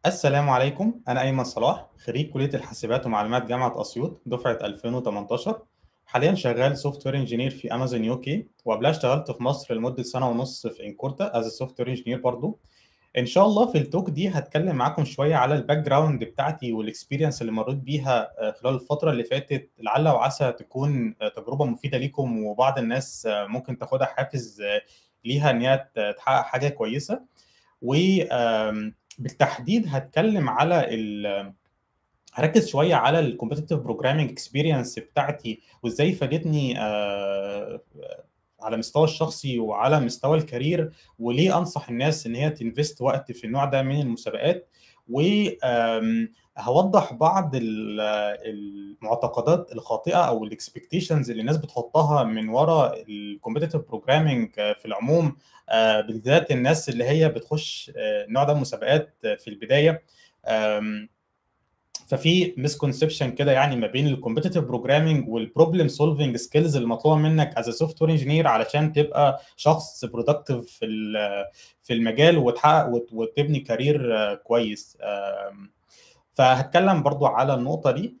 السلام عليكم أنا أيمن صلاح خريج كلية الحاسبات ومعلومات جامعة أسيوط دفعة 2018 حاليا شغال سوفت وير انجينير في امازون يو كي وقبلها اشتغلت في مصر لمدة سنة ونص في انكورتا از سوفت وير انجينير برضو ان شاء الله في التوك دي هتكلم معاكم شوية على الباك جراوند بتاعتي والاكسبيرينس اللي مريت بيها خلال الفترة اللي فاتت لعل وعسى تكون تجربة مفيدة ليكم وبعض الناس ممكن تاخدها حافز ليها ان هي تحقق حاجة كويسة و بالتحديد هتكلم على ال هركز شويه على الكومبتيتيف بروجرامينج اكسبيرينس بتاعتي وازاي فادتني على مستوى الشخصي وعلى مستوى الكارير وليه انصح الناس ان هي تنفست وقت في النوع ده من المسابقات وهوضح بعض المعتقدات الخاطئه او الاكسبكتيشنز اللي الناس بتحطها من وراء الكومبتيتيف بروجرامينج في العموم بالذات الناس اللي هي بتخش النوع ده من المسابقات في البدايه ففي مسكونسبشن كده يعني ما بين الكومبتيتيف بروجرامينج والبروبلم سولفنج سكيلز اللي مطلوبه منك از سوفت وير انجينير علشان تبقى شخص برودكتيف في في المجال وتحقق وتبني كارير كويس فهتكلم برضو على النقطه دي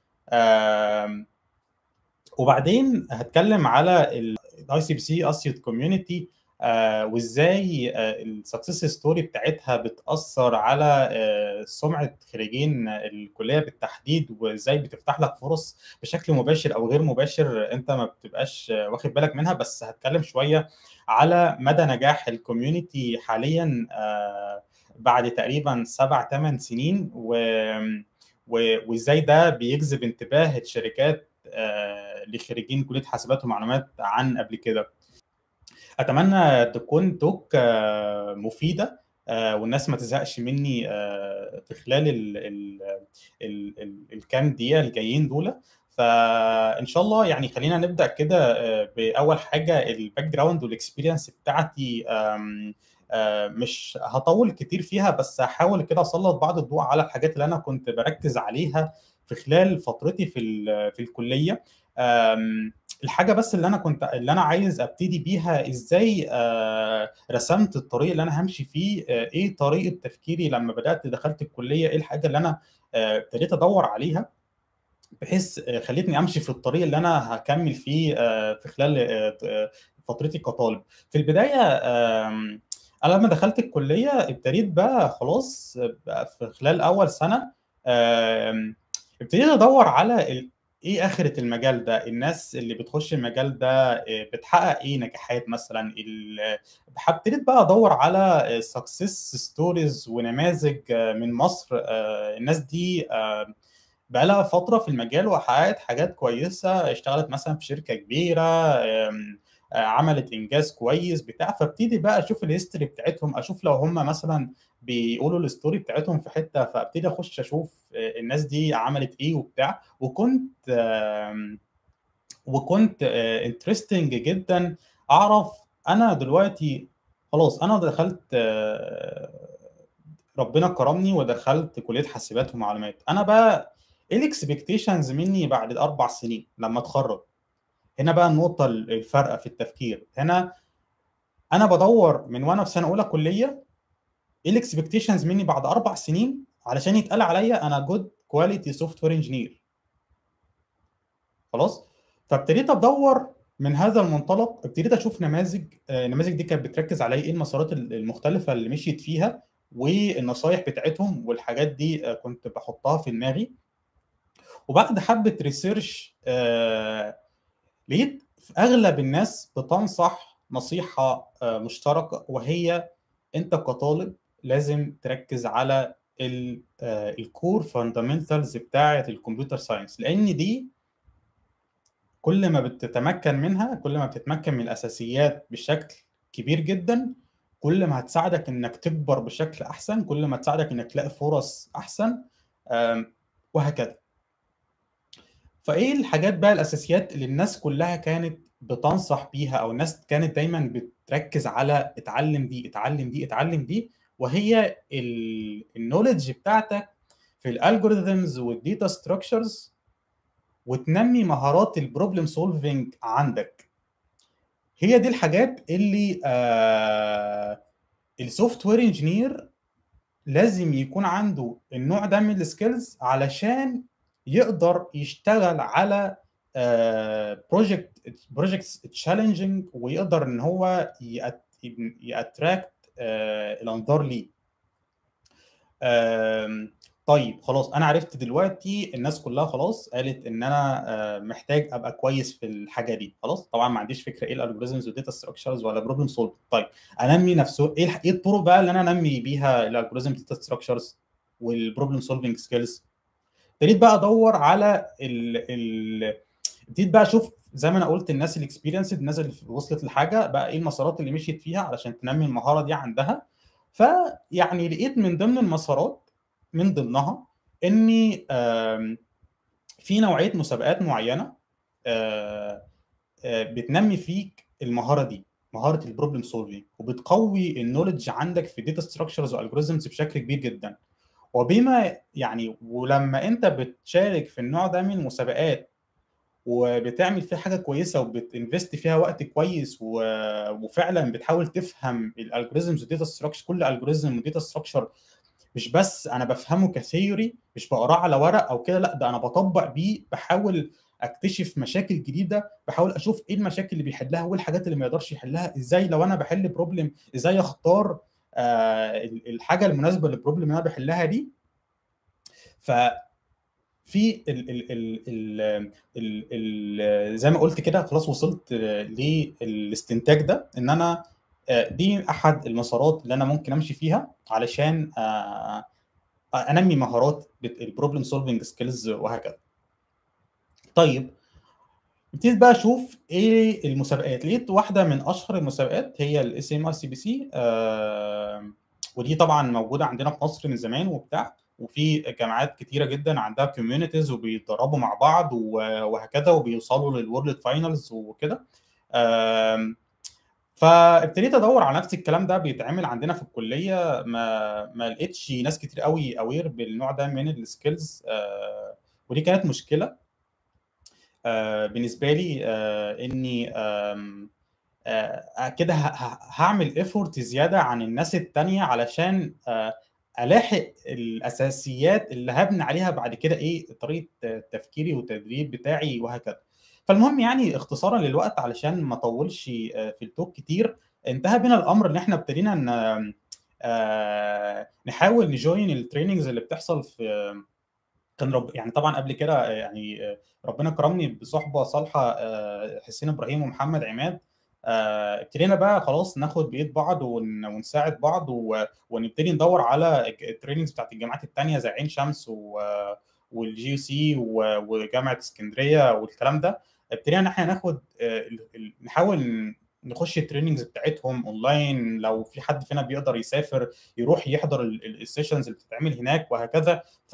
وبعدين هتكلم على الاي سي بي سي اسيوت كوميونتي آه وازاي آه السكسس ستوري بتاعتها بتاثر على آه سمعه خريجين الكليه بالتحديد وازاي بتفتح لك فرص بشكل مباشر او غير مباشر انت ما بتبقاش واخد بالك منها بس هتكلم شويه على مدى نجاح الكوميونتي حاليا بعد تقريبا سبع ثمان سنين و وازاي ده بيجذب انتباه الشركات لخريجين كليه حاسبات ومعلومات عن قبل كده اتمنى تكون توك مفيده والناس ما تزهقش مني في خلال ال ال ال ال الكام دقيقه الجايين دول فان شاء الله يعني خلينا نبدا كده باول حاجه الباك جراوند والاكسبيرينس بتاعتي مش هطول كتير فيها بس هحاول كده اسلط بعض الضوء على الحاجات اللي انا كنت بركز عليها في خلال فترتي في في الكليه الحاجه بس اللي انا كنت اللي انا عايز ابتدي بيها ازاي رسمت الطريق اللي انا همشي فيه ايه طريقه تفكيري لما بدات دخلت الكليه ايه الحاجه اللي انا ابتديت ادور عليها بحيث خلتني امشي في الطريق اللي انا هكمل فيه في خلال فترتي كطالب في البدايه انا لما دخلت الكليه ابتديت بقى خلاص بقى في خلال اول سنه ابتديت ادور على ايه اخره المجال ده الناس اللي بتخش المجال ده بتحقق ايه نجاحات مثلا ابتديت بقى ادور على سكسس ستوريز ونماذج من مصر الناس دي بقى لها فتره في المجال وحققت حاجات كويسه اشتغلت مثلا في شركه كبيره عملت انجاز كويس بتاع فابتدي بقى اشوف الهيستوري بتاعتهم اشوف لو هم مثلا بيقولوا الستوري بتاعتهم في حته فابتدي اخش اشوف الناس دي عملت ايه وبتاع وكنت وكنت انترستنج جدا اعرف انا دلوقتي خلاص انا دخلت ربنا كرمني ودخلت كليه حاسبات ومعلومات انا بقى ايه الاكسبكتيشنز مني بعد الاربع سنين لما اتخرج هنا بقى النقطه الفارقه في التفكير هنا انا بدور من وانا في سنه اولى كليه ايه الاكسبكتيشنز مني بعد اربع سنين علشان يتقال عليا انا جود كواليتي سوفت وير انجينير خلاص فابتديت ادور من هذا المنطلق ابتديت اشوف نماذج النماذج دي كانت بتركز على ايه المسارات المختلفه اللي مشيت فيها والنصايح بتاعتهم والحاجات دي كنت بحطها في دماغي وبعد حبه ريسيرش آه لقيت اغلب الناس بتنصح نصيحه مشتركه وهي انت كطالب لازم تركز على الكور فاندامنتالز بتاعه الكمبيوتر ساينس لان دي كل ما بتتمكن منها كل ما بتتمكن من الاساسيات بشكل كبير جدا كل ما هتساعدك انك تكبر بشكل احسن كل ما تساعدك انك تلاقي فرص احسن وهكذا فايه الحاجات بقى الاساسيات اللي الناس كلها كانت بتنصح بيها او الناس كانت دايما بتركز على اتعلم دي اتعلم دي اتعلم دي وهي النولج بتاعتك في الالجوريثمز والديتا ستراكشرز وتنمي مهارات البروبلم سولفنج عندك هي دي الحاجات اللي آه السوفت وير انجينير لازم يكون عنده النوع ده من السكيلز علشان يقدر يشتغل على بروجكت بروجكتس تشالنجينج ويقدر ان هو ياتراكت الانظار ليه آم، طيب خلاص انا عرفت دلوقتي الناس كلها خلاص قالت ان انا آه، محتاج ابقى كويس في الحاجه دي خلاص طبعا ما عنديش فكره ايه الالجوريزمز والداتا ستراكشرز ولا بروبلم سولف طيب انمي نفسه ايه الح- ايه الطرق بقى اللي انا انمي بيها الالجوريزم داتا ستراكشرز والبروبلم سولفنج سكيلز ابتديت بقى ادور على ال ال ابتديت بقى اشوف زي ما انا قلت الناس الاكسبيرينسد الناس اللي وصلت لحاجه بقى ايه المسارات اللي مشيت فيها علشان تنمي المهاره دي عندها فيعني لقيت من ضمن المسارات من ضمنها اني آم، في نوعيه مسابقات معينه آه، آه، بتنمي فيك المهاره دي مهاره البروبلم سولفينج وبتقوي النولج عندك في الداتا ستراكشرز والجوريزمز بشكل كبير جدا وبما يعني ولما انت بتشارك في النوع ده من المسابقات وبتعمل فيها حاجه كويسه وبتنفست فيها وقت كويس و... وفعلا بتحاول تفهم الالجوريزمز والداتا ستراكشر كل الجوريزم وداتا ستراكشر مش بس انا بفهمه كثيوري مش بقراه على ورق او كده لا ده انا بطبق بيه بحاول اكتشف مشاكل جديده بحاول اشوف ايه المشاكل اللي بيحلها وايه الحاجات اللي ما يقدرش يحلها ازاي لو انا بحل بروبلم ازاي اختار آه الحاجه المناسبه للبروبلم اللي انا بحلها دي ف في ال ال ال ال ال ال زي ما قلت كده خلاص وصلت للاستنتاج ده ان انا آه، دي احد المسارات اللي انا ممكن امشي فيها علشان آه، انمي مهارات البروبلم سولفنج سكيلز وهكذا طيب ابتديت بقى اشوف ايه المسابقات لقيت واحده من اشهر المسابقات هي الاس ام ار سي بي سي ودي طبعا موجوده عندنا في مصر من زمان وبتاع وفي جامعات كتيره جدا عندها كوميونيتيز وبيتدربوا مع بعض و- وهكذا وبيوصلوا للورلد فاينلز وكده آم، فابتديت ادور على نفس الكلام ده بيتعمل عندنا في الكليه ما ما لقيتش ناس كتير قوي اوير بالنوع ده من السكيلز ودي كانت مشكله آه، بالنسبه لي آه، اني آم، آه، كده ه- ه- هعمل ايفورت زياده عن الناس التانية علشان آه، الاحق الاساسيات اللي هبني عليها بعد كده ايه طريقه تفكيري والتدريب بتاعي وهكذا فالمهم يعني اختصارا للوقت علشان ما اطولش آه، في التوك كتير انتهى بنا الامر ان احنا ابتدينا ان آه، نحاول نجوين التريننجز اللي بتحصل في كان رب يعني طبعا قبل كده آه، يعني آه، ربنا كرمني بصحبه صالحه آه، حسين ابراهيم ومحمد عماد آه، ابتدينا بقى خلاص ناخد بايد بعض ون- ونساعد بعض و- ونبتدي ندور على التريننجز بتاعت الجامعات التانية زي عين شمس و- والجي يو سي و- وجامعه اسكندريه والكلام ده ابتدينا ان احنا ناخد آه، ال- ال- نحاول نخش التريننجز بتاعتهم اونلاين لو في حد فينا بيقدر يسافر يروح يحضر السيشنز اللي بتتعمل هناك وهكذا ف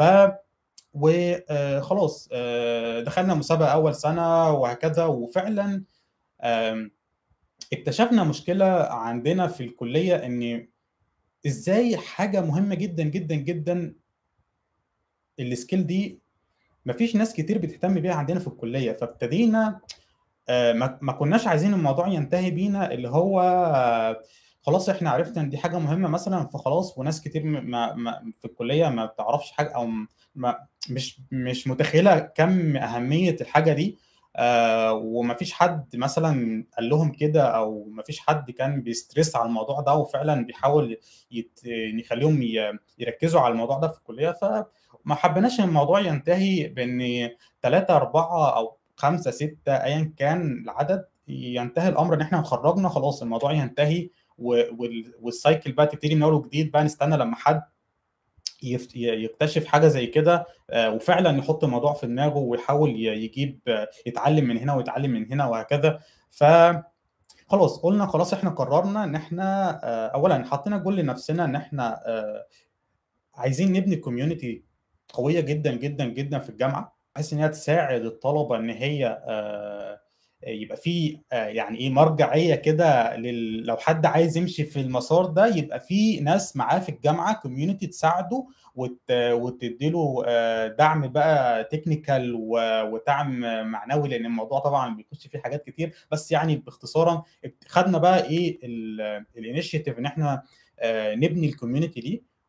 وخلاص دخلنا مسابقة أول سنة وهكذا وفعلا آم، اكتشفنا مشكلة عندنا في الكلية إن إزاي حاجة مهمة جدا جدا جدا السكيل دي مفيش ناس كتير بتهتم بيها عندنا في الكلية فابتدينا آه، ما ما كناش عايزين الموضوع ينتهي بينا اللي هو آه، خلاص احنا عرفنا ان دي حاجه مهمه مثلا فخلاص وناس كتير م- ما ما في الكليه ما بتعرفش حاجه او ما مش مش متخيله كم اهميه الحاجه دي آه وما فيش حد مثلا قال لهم كده او ما فيش حد كان بيسترس على الموضوع ده وفعلا بيحاول يت... يخليهم ي... يركزوا على الموضوع ده في الكليه فما حبيناش ان الموضوع ينتهي بان ثلاثة أربعة أو خمسة ستة أيا كان العدد ينتهي الأمر إن إحنا خرجنا خلاص الموضوع ينتهي و- وال- والسايكل بقى تبتدي من أول وجديد بقى نستنى لما حد يفت- ي- يكتشف حاجة زي كده آه، وفعلا يحط الموضوع في دماغه ويحاول ي- يجيب آه، يتعلم من هنا ويتعلم من هنا وهكذا ف خلاص قلنا خلاص احنا قررنا ان احنا آه، اولا حطينا جول لنفسنا ان احنا آه، عايزين نبني كوميونتي قويه جدا جدا جدا في الجامعه بحيث ان هي تساعد الطلبه ان هي آه، يبقى في آه، يعني ايه مرجعيه كده لل... لو حد عايز يمشي في المسار ده يبقى في ناس معاه في الجامعه كوميونتي تساعده وت... وتديله آه، دعم بقى تكنيكال و... ودعم معنوي لان الموضوع طبعا بيخش فيه حاجات كتير بس يعني باختصارا خدنا بقى ايه الانيشيتيف ان احنا آه، نبني الكوميونتي دي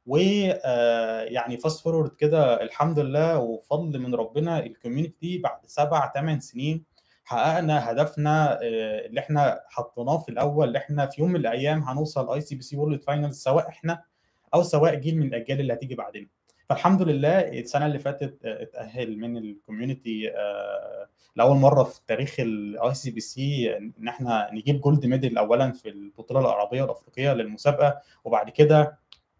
ويعني فاست فورورد كده الحمد لله وفضل من ربنا الكوميونتي بعد سبع ثمان سنين حققنا هدفنا اللي احنا حطيناه في الاول اللي احنا في يوم من الايام هنوصل اي سي بي سي وورلد فاينلز سواء احنا او سواء جيل من الاجيال اللي هتيجي بعدين فالحمد لله السنه اللي فاتت اتاهل من الكوميونتي لاول مره في تاريخ الاي سي بي سي ان احنا نجيب جولد ميدل اولا في البطوله العربيه والافريقيه للمسابقه وبعد كده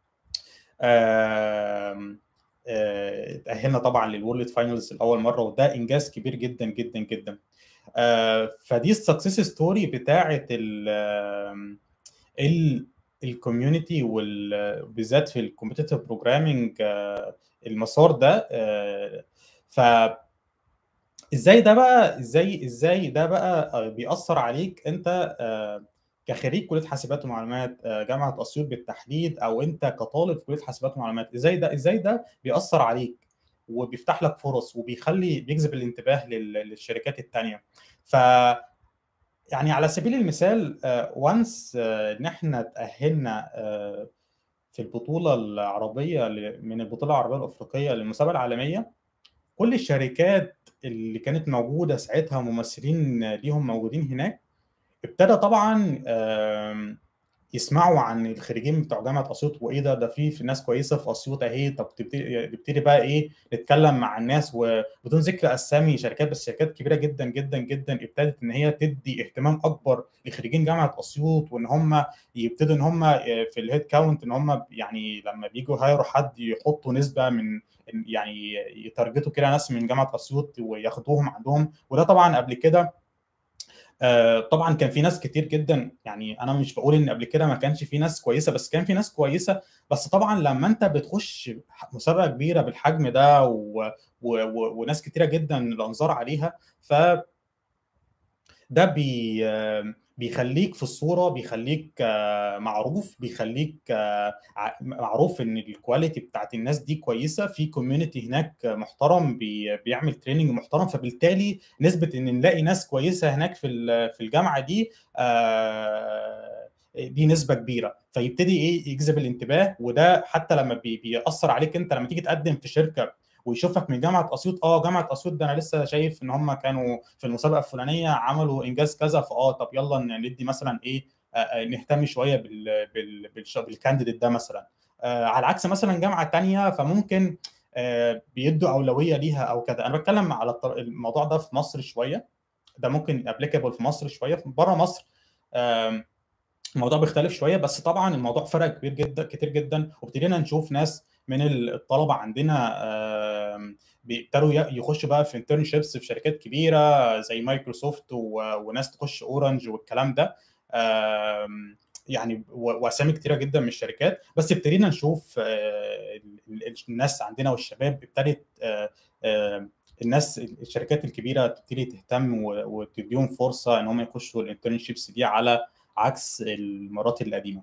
اتاهلنا طبعا للورلد فاينلز لاول مره وده انجاز كبير جدا جدا جدا فدي السكسس ستوري بتاعه ال الكوميونتي وبالذات في الكومبيتيتيف بروجرامينج المسار ده ف ازاي ده بقى ازاي ازاي ده بقى بيأثر عليك انت كخريج كليه حاسبات ومعلومات جامعه اسيوط بالتحديد او انت كطالب في كليه حاسبات ومعلومات ازاي ده ازاي ده بيأثر عليك وبيفتح لك فرص وبيخلي بيجذب الانتباه للشركات الثانيه ف يعني على سبيل المثال وانس ان احنا تاهلنا في البطوله العربيه من البطوله العربيه الافريقيه للمسابقه العالميه كل الشركات اللي كانت موجوده ساعتها ممثلين ليهم موجودين هناك ابتدى طبعا يسمعوا عن الخريجين بتوع جامعه اسيوط وايه ده ده في في ناس كويسه في اسيوط اهي طب نبتدي بقى ايه نتكلم مع الناس وبدون ذكر اسامي شركات بس شركات كبيره جدا جدا جدا ابتدت ان هي تدي اهتمام اكبر لخريجين جامعه اسيوط وان هم يبتدوا ان هم في الهيد كاونت ان هم يعني لما بيجوا هايروا حد يحطوا نسبه من يعني يتارجتوا كده ناس من جامعه اسيوط وياخدوهم عندهم وده طبعا قبل كده طبعا كان في ناس كتير جدا يعني انا مش بقول ان قبل كده ما كانش في ناس كويسه بس كان في ناس كويسه بس طبعا لما انت بتخش مسابقه كبيره بالحجم ده و... و... و... وناس كتيره جدا الانظار عليها ف ده بي بيخليك في الصوره بيخليك معروف بيخليك معروف ان الكواليتي بتاعت الناس دي كويسه في كوميونتي هناك محترم بي بيعمل تريننج محترم فبالتالي نسبه ان نلاقي ناس كويسه هناك في في الجامعه دي دي نسبه كبيره فيبتدي ايه يجذب الانتباه وده حتى لما بي بيأثر عليك انت لما تيجي تقدم في شركه ويشوفك من جامعه اسيوط اه جامعه اسيوط ده انا لسه شايف ان هم كانوا في المسابقه الفلانيه عملوا انجاز كذا فاه طب يلا ندي مثلا ايه آه نهتم شويه بال بال بالكانديديت ده مثلا آه على عكس مثلا جامعه ثانيه فممكن آه بيدوا اولويه ليها او كذا انا بتكلم على الموضوع ده في مصر شويه ده ممكن ابليكابل في مصر شويه بره مصر الموضوع بيختلف شويه بس طبعا الموضوع فرق كبير جدا كتير جدا وابتدينا نشوف ناس من الطلبه عندنا بيبتدوا يخشوا بقى في انترنشيبس في شركات كبيره زي مايكروسوفت وناس تخش اورنج والكلام ده يعني واسامي كتيره جدا من الشركات بس ابتدينا نشوف الناس عندنا والشباب ابتدت الناس الشركات الكبيره تبتدي تهتم وتديهم فرصه ان هم يخشوا الانترنشيبس دي على عكس المرات القديمه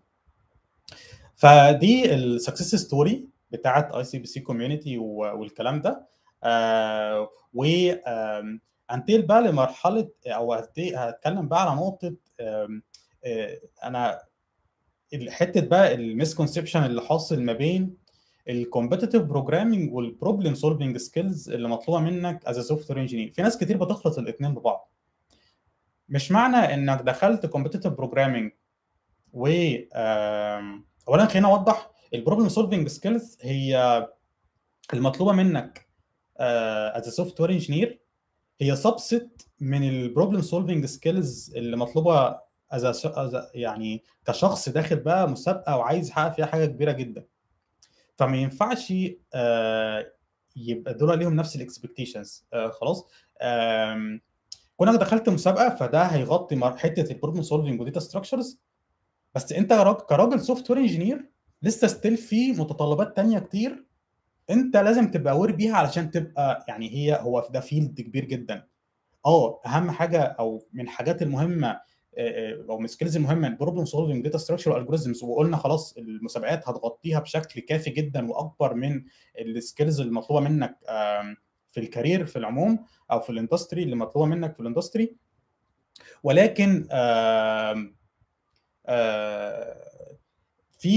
فدي السكسس ستوري بتاعت اي سي بي سي كوميونتي والكلام ده آه و انتقل بقى لمرحله او هتكلم بقى على نقطه آه آه انا حته بقى المسكونسبشن اللي حاصل ما بين الكومبتيتيف بروجرامينج والبروبلم سولفنج سكيلز اللي مطلوبه منك از سوفت وير انجينير في ناس كتير بتخلط الاثنين ببعض مش معنى انك دخلت كومبتيتيف بروجرامينج و اولا خلينا اوضح البروبلم سولفنج سكيلز هي المطلوبه منك از سوفت وير انجينير هي سبست من البروبلم سولفنج سكيلز اللي مطلوبه از يعني كشخص داخل بقى مسابقه وعايز يحقق فيها حاجه كبيره جدا فما ينفعش آه يبقى دول ليهم نفس الاكسبكتيشنز آه خلاص آه كونك دخلت مسابقه فده هيغطي حته البروبلم سولفنج وديتا ستراكشرز بس انت كراجل سوفت وير انجينير لسه ستيل في متطلبات تانية كتير انت لازم تبقى اوير بيها علشان تبقى يعني هي هو ده فيلد كبير جدا اه اهم حاجه او من الحاجات المهمه او من السكيلز المهمه البروبلم سولفنج داتا ستراكشر الجوريزمز وقلنا خلاص المسابقات هتغطيها بشكل كافي جدا واكبر من السكيلز المطلوبه منك في الكارير في العموم او في الاندستري اللي مطلوبه منك في الاندستري ولكن آآ آآ في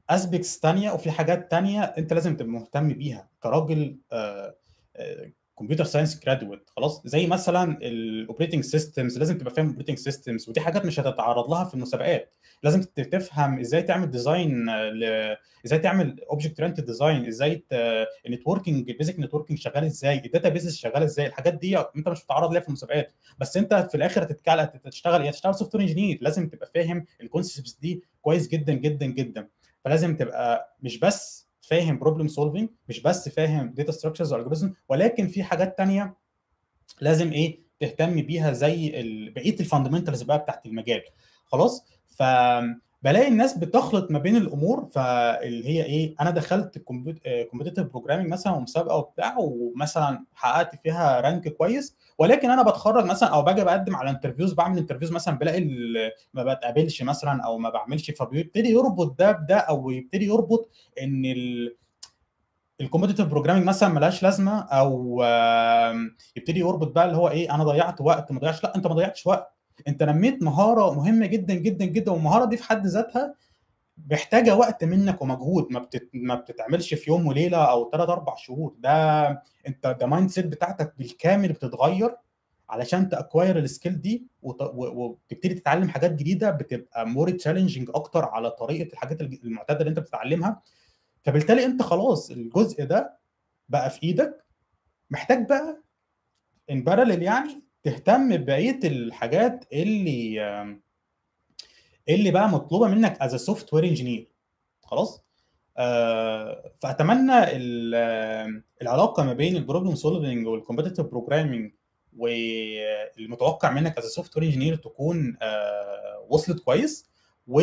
اسبيكتس تانية وفي حاجات تانية انت لازم تبقى مهتم بيها كراجل كمبيوتر ساينس جرادويت خلاص زي مثلا الاوبريتنج سيستمز لازم تبقى فاهم الاوبريتنج سيستمز ودي حاجات مش هتتعرض لها في المسابقات لازم تفهم ازاي تعمل ديزاين ل... ازاي تعمل اوبجكت اورينتد ديزاين ازاي النتوركينج البيزك نتوركينج شغال ازاي الداتا بيزنس شغال ازاي الحاجات دي انت مش متعرض ليها في المسابقات بس انت في الاخر هتتكلم هتشتغل ايه هتشتغل سوفت وير انجينير لازم تبقى فاهم الكونسبتس دي كويس جدا جدا جدا فلازم تبقى مش بس فاهم بروبلم سولفنج مش بس فاهم داتا ستراكشرز والجوريزم ولكن في حاجات تانية لازم ايه تهتم بيها زي بقيه الفاندمنتالز بقى بتاعت المجال خلاص فبلاقي الناس بتخلط ما بين الامور فاللي هي ايه انا دخلت كومبيتيتيف بروجرامنج مثلا ومسابقه وبتاع ومثلا حققت فيها رانك كويس ولكن انا بتخرج مثلا او باجي بقدم على انترفيوز بعمل انترفيوز مثلا بلاقي ما بتقابلش مثلا او ما بعملش فبيبتدي يربط ده بده او يبتدي يربط ان ال الكومبيتيتيف بروجرامنج مثلا ملهاش لازمه او يبتدي يربط بقى اللي هو ايه انا ضيعت وقت ما ضيعتش لا انت ما ضيعتش وقت انت نميت مهاره مهمه جدا جدا جدا والمهاره دي في حد ذاتها محتاجه وقت منك ومجهود ما بتت... ما بتتعملش في يوم وليله او ثلاث اربع شهور ده انت ده مايند سيت بتاعتك بالكامل بتتغير علشان تاكواير السكيل دي وت... وتبتدي تتعلم حاجات جديده بتبقى مور تشالنجينج اكتر على طريقه الحاجات المعتاده اللي انت بتتعلمها فبالتالي انت خلاص الجزء ده بقى في ايدك محتاج بقى ان بارلل يعني تهتم ببقيه الحاجات اللي اللي بقى مطلوبه منك از سوفت وير انجينير خلاص آه فاتمنى العلاقه ما بين البروبلم سولفنج والكومبتيتيف بروجرامينج والمتوقع منك از سوفت وير انجينير تكون آه وصلت كويس و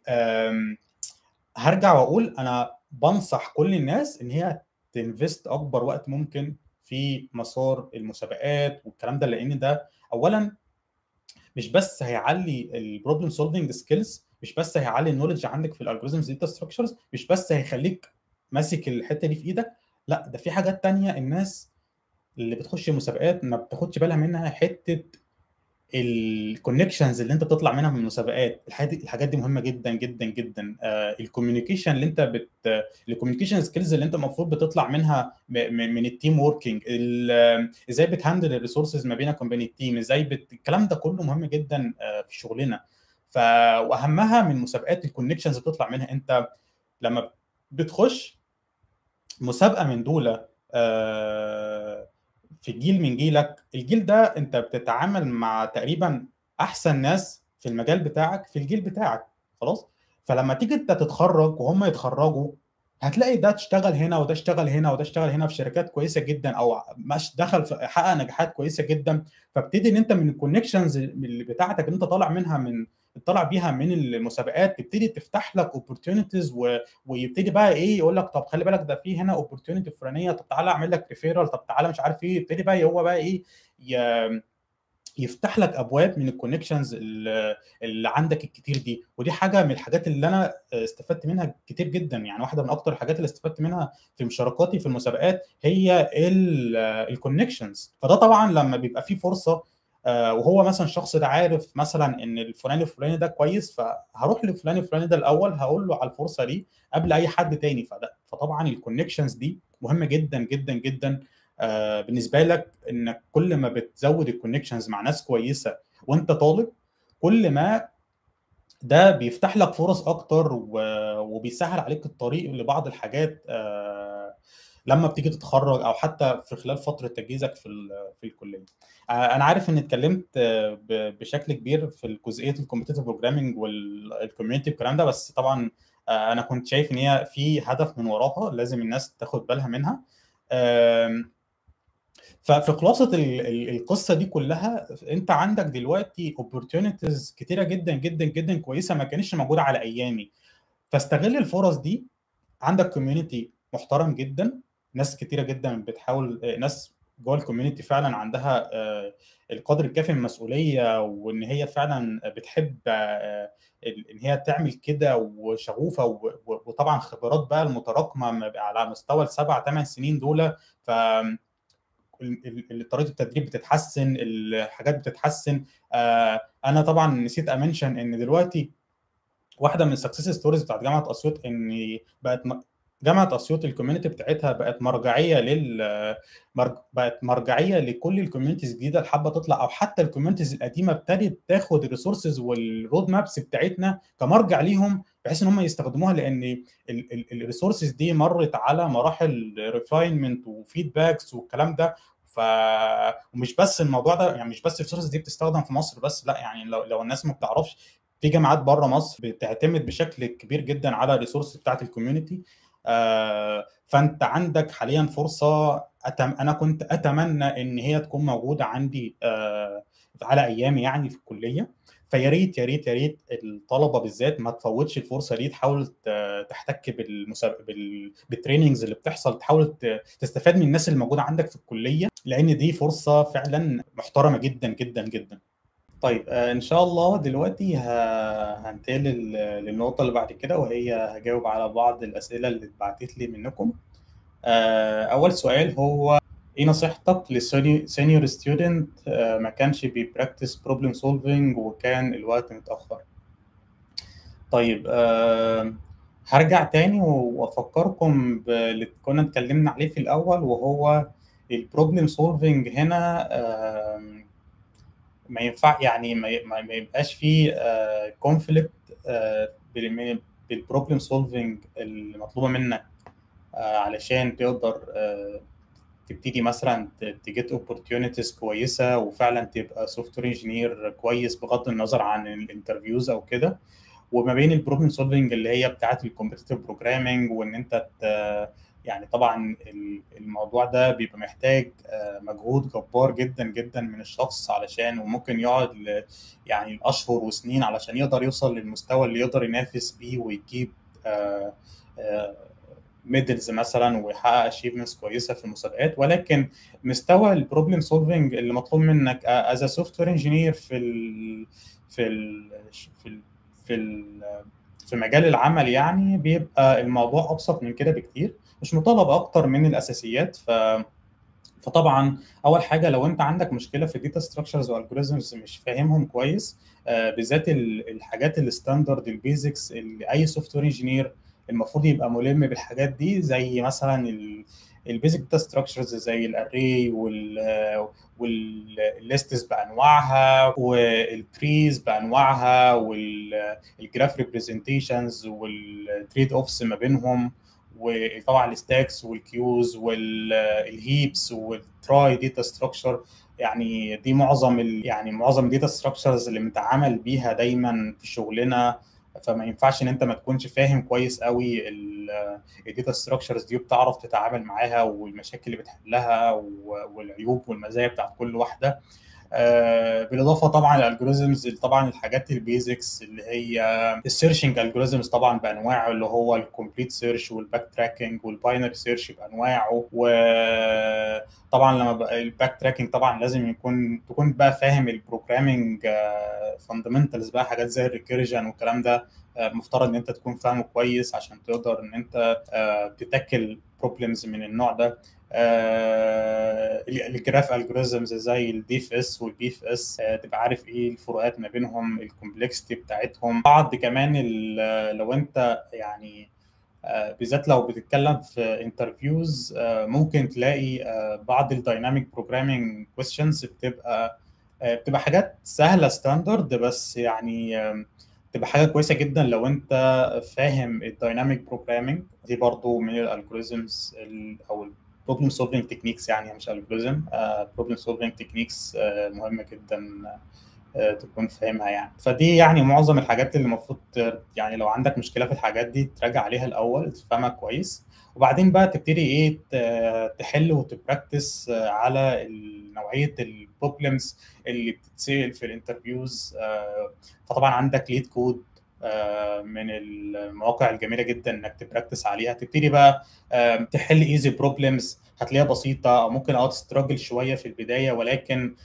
هرجع واقول انا بنصح كل الناس ان هي تنفست اكبر وقت ممكن في مسار المسابقات والكلام ده لان ده اولا مش بس هيعلي البروبلم سولفنج سكيلز مش بس هيعلي النولج عندك في الالجوريزمز داتا ستراكشرز مش بس هيخليك ماسك الحته دي في ايدك لا ده في حاجات تانية الناس اللي بتخش مسابقات ما بتاخدش بالها منها حته الكونكشنز اللي انت بتطلع منها من المسابقات الحاجات دي الحاجات دي مهمه جدا جدا جدا آه الكوميونيكيشن اللي انت بت الكوميونيكيشن سكيلز اللي انت المفروض بتطلع منها من التيم ووركينج ازاي بتهندل الريسورسز ما بينك وبين التيم ازاي بت... الكلام ده كله مهم جدا آه في شغلنا ف واهمها من مسابقات الكونكشنز اللي بتطلع منها انت لما بتخش مسابقه من دول آه في جيل من جيلك الجيل ده انت بتتعامل مع تقريبا احسن ناس في المجال بتاعك في الجيل بتاعك خلاص فلما تيجي انت تتخرج وهم يتخرجوا هتلاقي ده اشتغل هنا وده اشتغل هنا وده اشتغل هنا في شركات كويسه جدا او مش دخل في حقق نجاحات كويسه جدا فابتدي ان انت من الكونكشنز اللي بتاعتك اللي انت طالع منها من طالع بيها من المسابقات تبتدي تفتح لك اوبورتيونيتيز و... ويبتدي بقى ايه يقول لك طب خلي بالك ده في هنا اوبورتيونيتي فلانيه طب تعالى اعمل لك ريفيرال طب تعالى مش عارف ايه يبتدي بقى هو بقى ايه ي... يفتح لك ابواب من الكونكشنز اللي عندك الكتير دي ودي حاجه من الحاجات اللي انا استفدت منها كتير جدا يعني واحده من اكتر الحاجات اللي استفدت منها في مشاركاتي في المسابقات هي الكونكشنز فده طبعا لما بيبقى في فرصه وهو مثلا الشخص ده عارف مثلا ان الفلاني الفلاني ده كويس فهروح لفلان الفلاني ده الاول هقول له على الفرصه دي قبل اي حد تاني فده فطبعا الكونكشنز دي مهمه جدا جدا جدا آه بالنسبه لك انك كل ما بتزود الكونكشنز مع ناس كويسه وانت طالب كل ما ده بيفتح لك فرص اكتر وبيسهل عليك الطريق لبعض الحاجات آه لما بتيجي تتخرج او حتى في خلال فتره تجهيزك في في الكليه. انا عارف ان اتكلمت بشكل كبير في جزئيه الكومبيتيتيف بروجرامنج والكوميونتي والكلام ده بس طبعا انا كنت شايف ان هي في هدف من وراها لازم الناس تاخد بالها منها. ففي خلاصه القصه دي كلها انت عندك دلوقتي اوبورتيونيتيز كتيره جدا جدا جدا كويسه ما كانتش موجوده على ايامي فاستغل الفرص دي عندك كوميونتي محترم جدا ناس كتيره جدا بتحاول ناس جوه الكوميونتي فعلا عندها القدر الكافي من المسؤوليه وان هي فعلا بتحب ان هي تعمل كده وشغوفه وطبعا خبرات بقى المتراكمه على مستوى السبع ثمان سنين دول ف طريقه التدريب بتتحسن الحاجات بتتحسن انا طبعا نسيت امنشن ان دلوقتي واحده من السكسس ستوريز بتاعت جامعه اسيوط ان بقت جامعه اسيوط الكوميونتي بتاعتها بقت مرجعيه لل مرج... بقت مرجعيه لكل الكوميونتيز الجديده اللي حابه تطلع او حتى الكوميونتيز القديمه ابتدت تاخد الريسورسز والرود مابس بتاعتنا كمرجع ليهم بحيث ان هم يستخدموها لان الريسورسز دي مرت على مراحل ريفاينمنت وفيدباكس والكلام ده ف ومش بس الموضوع ده يعني مش بس الريسورسز دي بتستخدم في مصر بس لا يعني لو لو الناس ما بتعرفش في جامعات بره مصر بتعتمد بشكل كبير جدا على الريسورس بتاعت الكوميونتي آه فانت عندك حاليا فرصه أتم انا كنت اتمنى ان هي تكون موجوده عندي آه على ايامي يعني في الكليه فيا ريت يا ريت يا ريت الطلبه بالذات ما تفوتش الفرصه دي تحاول تحتك بالمسابق بال... بالتريننجز اللي بتحصل تحاول تستفاد من الناس اللي موجوده عندك في الكليه لان دي فرصه فعلا محترمه جدا جدا جدا طيب آه ان شاء الله دلوقتي هنتقل للنقطه اللي بعد كده وهي هجاوب على بعض الاسئله اللي اتبعتت لي منكم آه اول سؤال هو ايه نصيحتك لسينيور ستودنت آه ما كانش بيبراكتس بروبلم سولفينج وكان الوقت متاخر طيب آه هرجع تاني وافكركم باللي كنا اتكلمنا عليه في الاول وهو البروبلم سولفينج هنا آه ما ينفع يعني ما, ما يبقاش فيه كونفليكت بالبروبلم سولفينج اللي مطلوبه منك علشان تقدر تبتدي مثلا تجيت اوبورتيونيتيز كويسه وفعلا تبقى سوفت وير انجينير كويس بغض النظر عن الانترفيوز او كده وما بين البروبلم سولفينج اللي هي بتاعه الكومبتيتيف بروجرامنج وان انت يعني طبعا الموضوع ده بيبقى محتاج مجهود جبار جدا جدا من الشخص علشان وممكن يقعد يعني الاشهر وسنين علشان يقدر يوصل للمستوى اللي يقدر ينافس بيه ويجيب ميدلز مثلا ويحقق اشيفمنتس كويسه في المسابقات ولكن مستوى البروبلم سولفنج اللي مطلوب منك از سوفت وير انجينير في ال في ال في ال في ال في مجال العمل يعني بيبقى الموضوع ابسط من كده بكتير مش مطالب اكتر من الاساسيات ف فطبعا اول حاجه لو انت عندك مشكله في الداتا ستراكشرز والجوريزمز مش فاهمهم كويس آه بالذات الحاجات الستاندرد البيزكس اللي اي سوفت وير انجينير المفروض يبقى ملم بالحاجات دي زي مثلا البيزك داتا ستراكشرز زي الاري وال والليستس بانواعها والتريز بانواعها والجراف ريبريزنتيشنز والتريد اوفس ما بينهم وطبعا الستاكس والكيوز والهيبس والتراي داتا ستراكشر يعني دي معظم يعني معظم الداتا ستراكشرز اللي بنتعامل بيها دايما في شغلنا فما ينفعش ان انت ما تكونش فاهم كويس قوي الداتا ستراكشرز دي وبتعرف تتعامل معاها والمشاكل اللي بتحلها والعيوب والمزايا بتاعت كل واحده آه بالاضافه طبعا الالجوريزمز طبعا الحاجات البيزكس اللي هي السيرشنج الجوريزمز طبعا بانواعه اللي هو الكومبليت سيرش والباك تراكنج والباينري سيرش بانواعه وطبعا لما الباك تراكنج طبعا لازم يكون تكون بقى فاهم البروجرامنج فاندمنتالز بقى حاجات زي الريكيرجن والكلام ده مفترض ان انت تكون فاهمه كويس عشان تقدر ان انت تتاكل بروبلمز من النوع ده آه الجراف الجوريزمز زي الدي اف اس والبي اف اس آه تبقى عارف ايه الفروقات ما بينهم الكومبلكسيتي بتاعتهم بعض كمان لو انت يعني آه بالذات لو بتتكلم في انترفيوز ممكن تلاقي بعض الدايناميك بروجرامينج كويستشنز بتبقى بتبقى حاجات سهله ستاندرد بس يعني تبقى حاجه كويسه جدا لو انت فاهم الدايناميك بروجرامينج دي برضو من الالجوريزمز او بروبلم سولفينج تكنيكس يعني مش الجوريزم بروبلم سولفينج تكنيكس مهمه جدا uh, تكون فاهمها يعني فدي يعني معظم الحاجات اللي المفروض يعني لو عندك مشكله في الحاجات دي تراجع عليها الاول تفهمها كويس وبعدين بقى تبتدي ايه تحل وتبراكتس على نوعيه البروبلمز اللي بتتسال في الانترفيوز فطبعا عندك ليد كود من المواقع الجميله جدا انك تبراكتس عليها تبتدي بقى تحل ايزي بروبلمز هتلاقيها بسيطه او ممكن اه تستراجل شويه في البدايه ولكن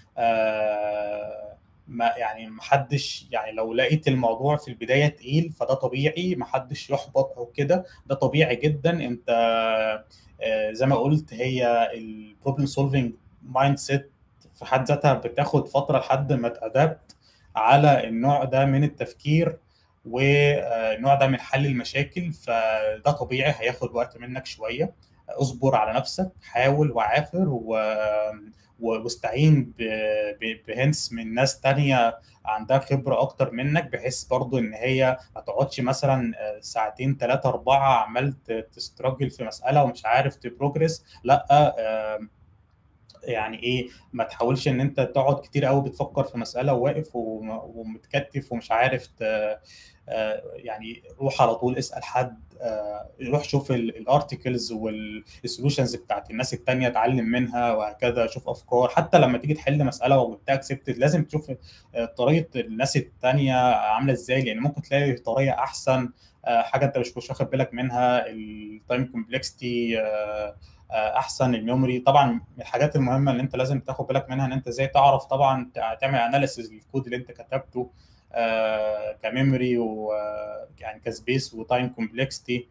ما يعني محدش يعني لو لقيت الموضوع في البدايه تقيل فده طبيعي محدش يحبط او كده ده طبيعي جدا انت زي ما قلت هي البروبلم سولفينج مايند سيت في حد ذاتها بتاخد فتره لحد ما تادبت على النوع ده من التفكير والنوع ده من حل المشاكل فده طبيعي هياخد وقت منك شويه اصبر على نفسك حاول وعافر و... واستعين بهنس من ناس تانية عندها خبرة أكتر منك بحيث برضو إن هي ما تقعدش مثلا ساعتين ثلاثة أربعة عمال تستراجل في مسألة ومش عارف تبروجرس لأ يعني ايه ما تحاولش ان انت تقعد كتير قوي بتفكر في مساله وواقف ومتكتف ومش عارف يعني روح على طول اسال حد روح شوف الارتكلز والسولوشنز بتاعت الناس التانية اتعلم منها وهكذا شوف افكار حتى لما تيجي تحل مساله وجبتها اكسبتد لازم تشوف طريقه الناس التانية عامله ازاي لان ممكن تلاقي طريقه احسن حاجه انت مش واخد بالك منها التايم كومبلكسيتي احسن الميموري طبعا من الحاجات المهمه اللي انت لازم تاخد بالك منها ان انت ازاي تعرف طبعا تعمل اناليسيز للكود اللي انت كتبته آه كميموري ويعني كسبيس وتايم كومبلكسيتي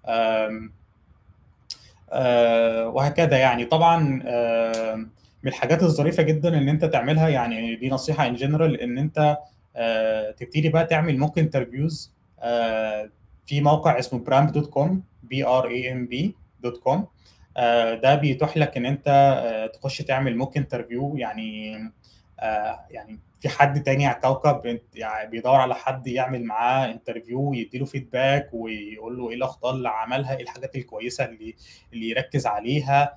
آه وهكذا يعني طبعا آه من الحاجات الظريفه جدا ان انت تعملها يعني دي نصيحه ان جنرال ان انت آه تبتدي بقى تعمل موك انترفيوز آه في موقع اسمه برامب دوت كوم بي ار اي ام بي دوت كوم ده بيتيح لك ان انت تخش تعمل موك انترفيو يعني يعني في حد تاني على الكوكب يعني بيدور على حد يعمل معاه انترفيو ويديله فيدباك ويقول له ايه الاخطاء اللي عملها ايه الحاجات الكويسه اللي اللي يركز عليها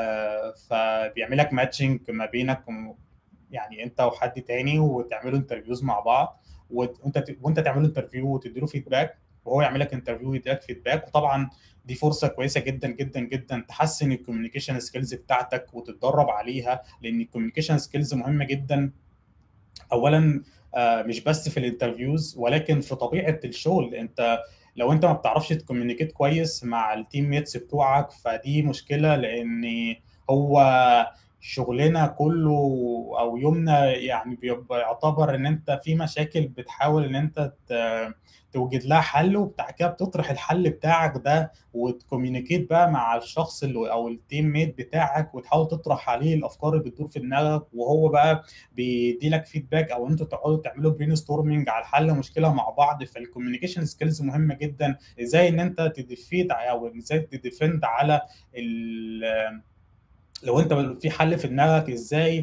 فبيعمل لك ماتشنج ما بينك يعني انت وحد تاني وتعملوا انترفيوز مع بعض وانت وانت تعملوا انترفيو وتديله فيدباك وهو يعمل لك انترفيو ويديلك فيدباك وطبعا دي فرصه كويسه جدا جدا جدا تحسن الكوميونيكيشن سكيلز بتاعتك وتتدرب عليها لان الكوميونيكيشن سكيلز مهمه جدا اولا مش بس في الانترفيوز ولكن في طبيعه الشغل انت لو انت ما بتعرفش تكوميونيكيت كويس مع التيم ميتس بتوعك فدي مشكله لان هو شغلنا كله او يومنا يعني بيعتبر ان انت في مشاكل بتحاول ان انت توجد لها حل وبتاع كده بتطرح الحل بتاعك ده وتكوميونيكيت بقى مع الشخص اللي او التيم ميت بتاعك وتحاول تطرح عليه الافكار اللي بتدور في دماغك وهو بقى بيدي لك فيدباك او انتوا تقعدوا تعملوا برين ستورمنج على حل مشكله مع بعض فالكوميونيكيشن سكيلز مهمه جدا ازاي ان انت تديفيد او ازاي تديفند على ال لو انت في حل في دماغك ازاي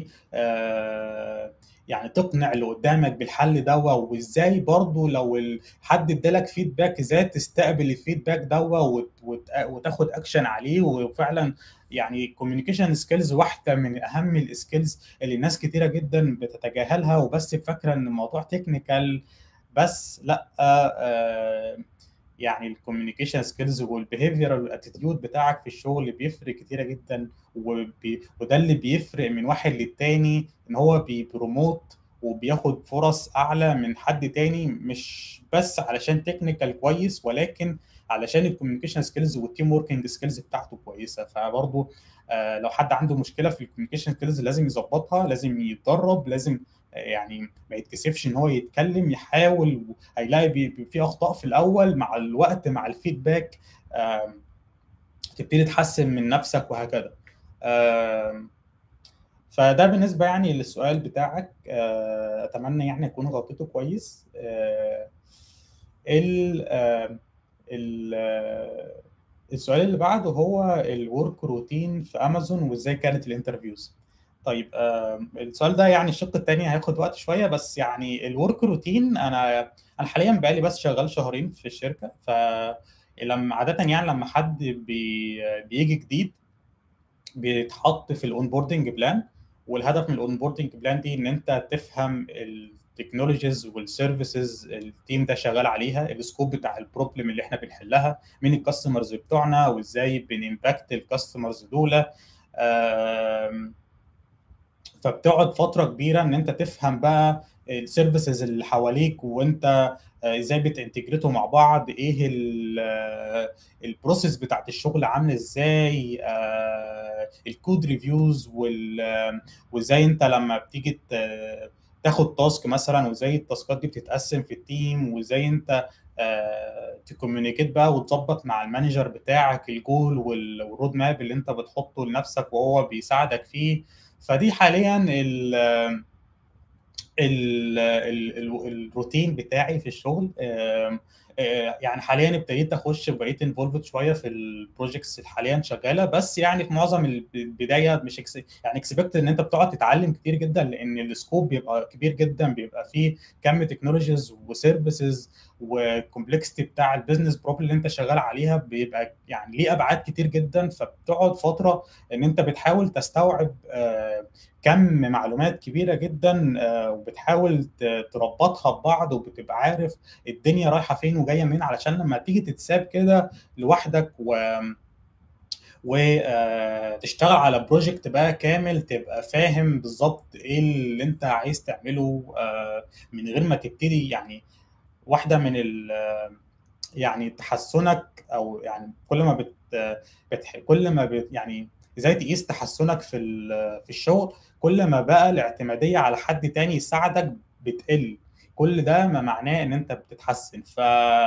آه يعني تقنع اللي قدامك بالحل ده وازاي برضو لو حد ادالك فيدباك ازاي تستقبل الفيدباك ده وتاخد اكشن عليه وفعلا يعني الكوميونيكيشن سكيلز واحده من اهم السكيلز اللي ناس كتيره جدا بتتجاهلها وبس فاكره ان الموضوع تكنيكال بس لا آه يعني الكوميونيكيشن سكيلز والبيهيفيرال والاتيتيود بتاعك في الشغل بيفرق كتيره جدا وبي... وده اللي بيفرق من واحد للتاني ان هو بيبروموت وبياخد فرص اعلى من حد تاني مش بس علشان تكنيكال كويس ولكن علشان الكوميونيكيشن سكيلز والتيم وركينج سكيلز بتاعته كويسه فبرضه آه لو حد عنده مشكله في الكوميونيكيشن سكيلز لازم يظبطها لازم يتدرب لازم يعني ما يتكسفش ان هو يتكلم يحاول هيلاقي في اخطاء في الاول مع الوقت مع الفيدباك تبتدي تحسن من نفسك وهكذا فده بالنسبه يعني للسؤال بتاعك اتمنى يعني اكون غطيته كويس ال ال السؤال اللي بعده هو الورك روتين في امازون وازاي كانت الانترفيوز طيب آه السؤال ده يعني الشق الثاني هياخد وقت شويه بس يعني الورك روتين انا انا حاليا بقالي بس شغال شهرين في الشركه فلما عاده يعني لما حد بي بيجي جديد بيتحط في الاونبوردنج بلان والهدف من الاونبوردنج بلان دي ان انت تفهم التكنولوجيز والسيرفيسز التيم ده شغال عليها السكوب بتاع البروبلم اللي احنا بنحلها مين الكاستمرز بتوعنا وازاي بنمباكت الكاستمرز دول فبتقعد فتره كبيره ان انت تفهم بقى السيرفيسز اللي حواليك وانت ازاي بتنتجريتوا مع بعض ايه البروسيس بتاعت الشغل عامله ازاي الكود ريفيوز وازاي انت لما بتيجي تاخد تاسك مثلا وازاي التاسكات دي بتتقسم في التيم وازاي انت تكوميونيكيت بقى وتظبط مع المانجر بتاعك الجول والرود ماب اللي انت بتحطه لنفسك وهو بيساعدك فيه فدي حاليا ال ال ال الروتين بتاعي في الشغل آم، آه، يعني حاليا ابتديت اخش بقيت انفولفد شويه في البروجكتس اللي حاليا شغاله بس يعني في معظم الب- البدايه مش اكس يعني اكسبكت ان انت بتقعد تتعلم كتير جدا لان السكوب بيبقى كبير جدا بيبقى فيه كم تكنولوجيز وسيرفيسز والكومبلكسيتي بتاع البيزنس بروبلم اللي انت شغال عليها بيبقى يعني ليه ابعاد كتير جدا فبتقعد فتره ان انت بتحاول تستوعب آه، كم معلومات كبيره جدا آه، وبتحاول ت- تربطها ببعض وبتبقى عارف الدنيا رايحه فين وجايه منين علشان لما تيجي تتساب كده لوحدك و وتشتغل على بروجكت بقى كامل تبقى فاهم بالظبط ايه اللي انت عايز تعمله آه، من غير ما تبتدي يعني واحده من ال يعني تحسنك او يعني كل ما بت, بت كل ما بت يعني ازاي تقيس تحسنك في ال- في الشغل كل ما بقى الاعتماديه على حد تاني يساعدك بتقل كل ده ما معناه ان انت بتتحسن ف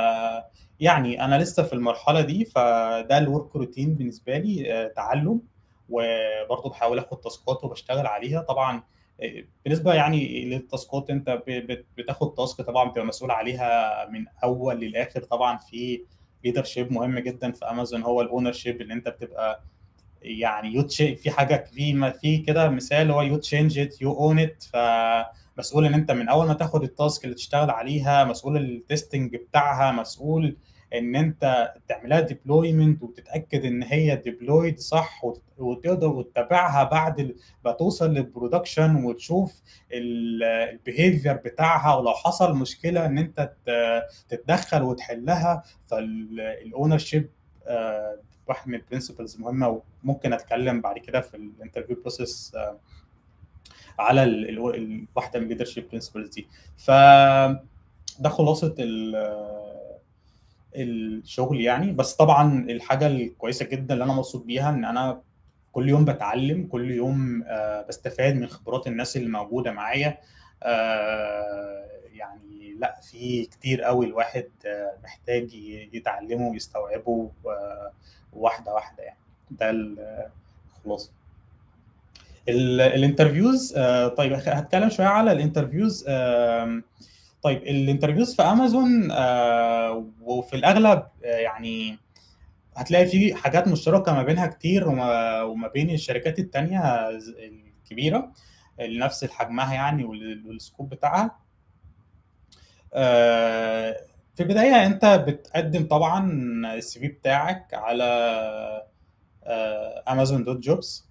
يعني انا لسه في المرحله دي فده الورك روتين بالنسبه لي آه، تعلم وبرضه بحاول اخد تاسكات وبشتغل عليها طبعا آه، بالنسبه يعني للتاسكات انت ب- بت- بتاخد تاسك طبعا بتبقى مسؤول عليها من اول للاخر طبعا في ليدرشيب مهم جدا في امازون هو الاونر شيب اللي انت بتبقى يعني يو في حاجه في ما في كده مثال هو يو تشينج ات يو اون ات فمسؤول ان انت من اول ما تاخد التاسك اللي تشتغل عليها مسؤول التستنج بتاعها مسؤول ان انت تعملها ديبلويمنت وتتاكد ان هي ديبلويد صح وت- وتقدر وتتابعها بعد ال- ما توصل للبرودكشن وتشوف البيهيفير بتاعها ولو حصل مشكله ان انت ت- تتدخل وتحلها فالاونر شيب واحد من البرنسبلز مهمه وممكن اتكلم بعد كده في الانترفيو بروسيس على ال- ال- ال- واحده من الليدرشيب برنسبلز دي ف ده خلاصه ال- الشغل يعني بس طبعا الحاجه الكويسه جدا اللي انا مبسوط بيها ان انا كل يوم بتعلم كل يوم آه، بستفاد من خبرات الناس اللي موجوده معايا آه، يعني لا في كتير قوي الواحد آه، محتاج ي- يتعلمه ويستوعبه آه، واحده واحده يعني ده الخلاصه ال- الانترفيوز آه، طيب هتكلم شويه على الانترفيوز آم، طيب الانترفيوز في امازون آه، وفي الاغلب آه، يعني هتلاقي في حاجات مشتركه ما بينها كتير وما, وما بين الشركات التانية ز- الكبيره اللي نفس حجمها يعني وال- والسكوب بتاعها آه، في البدايه انت بتقدم طبعا السي في بتاعك على امازون دوت جوبز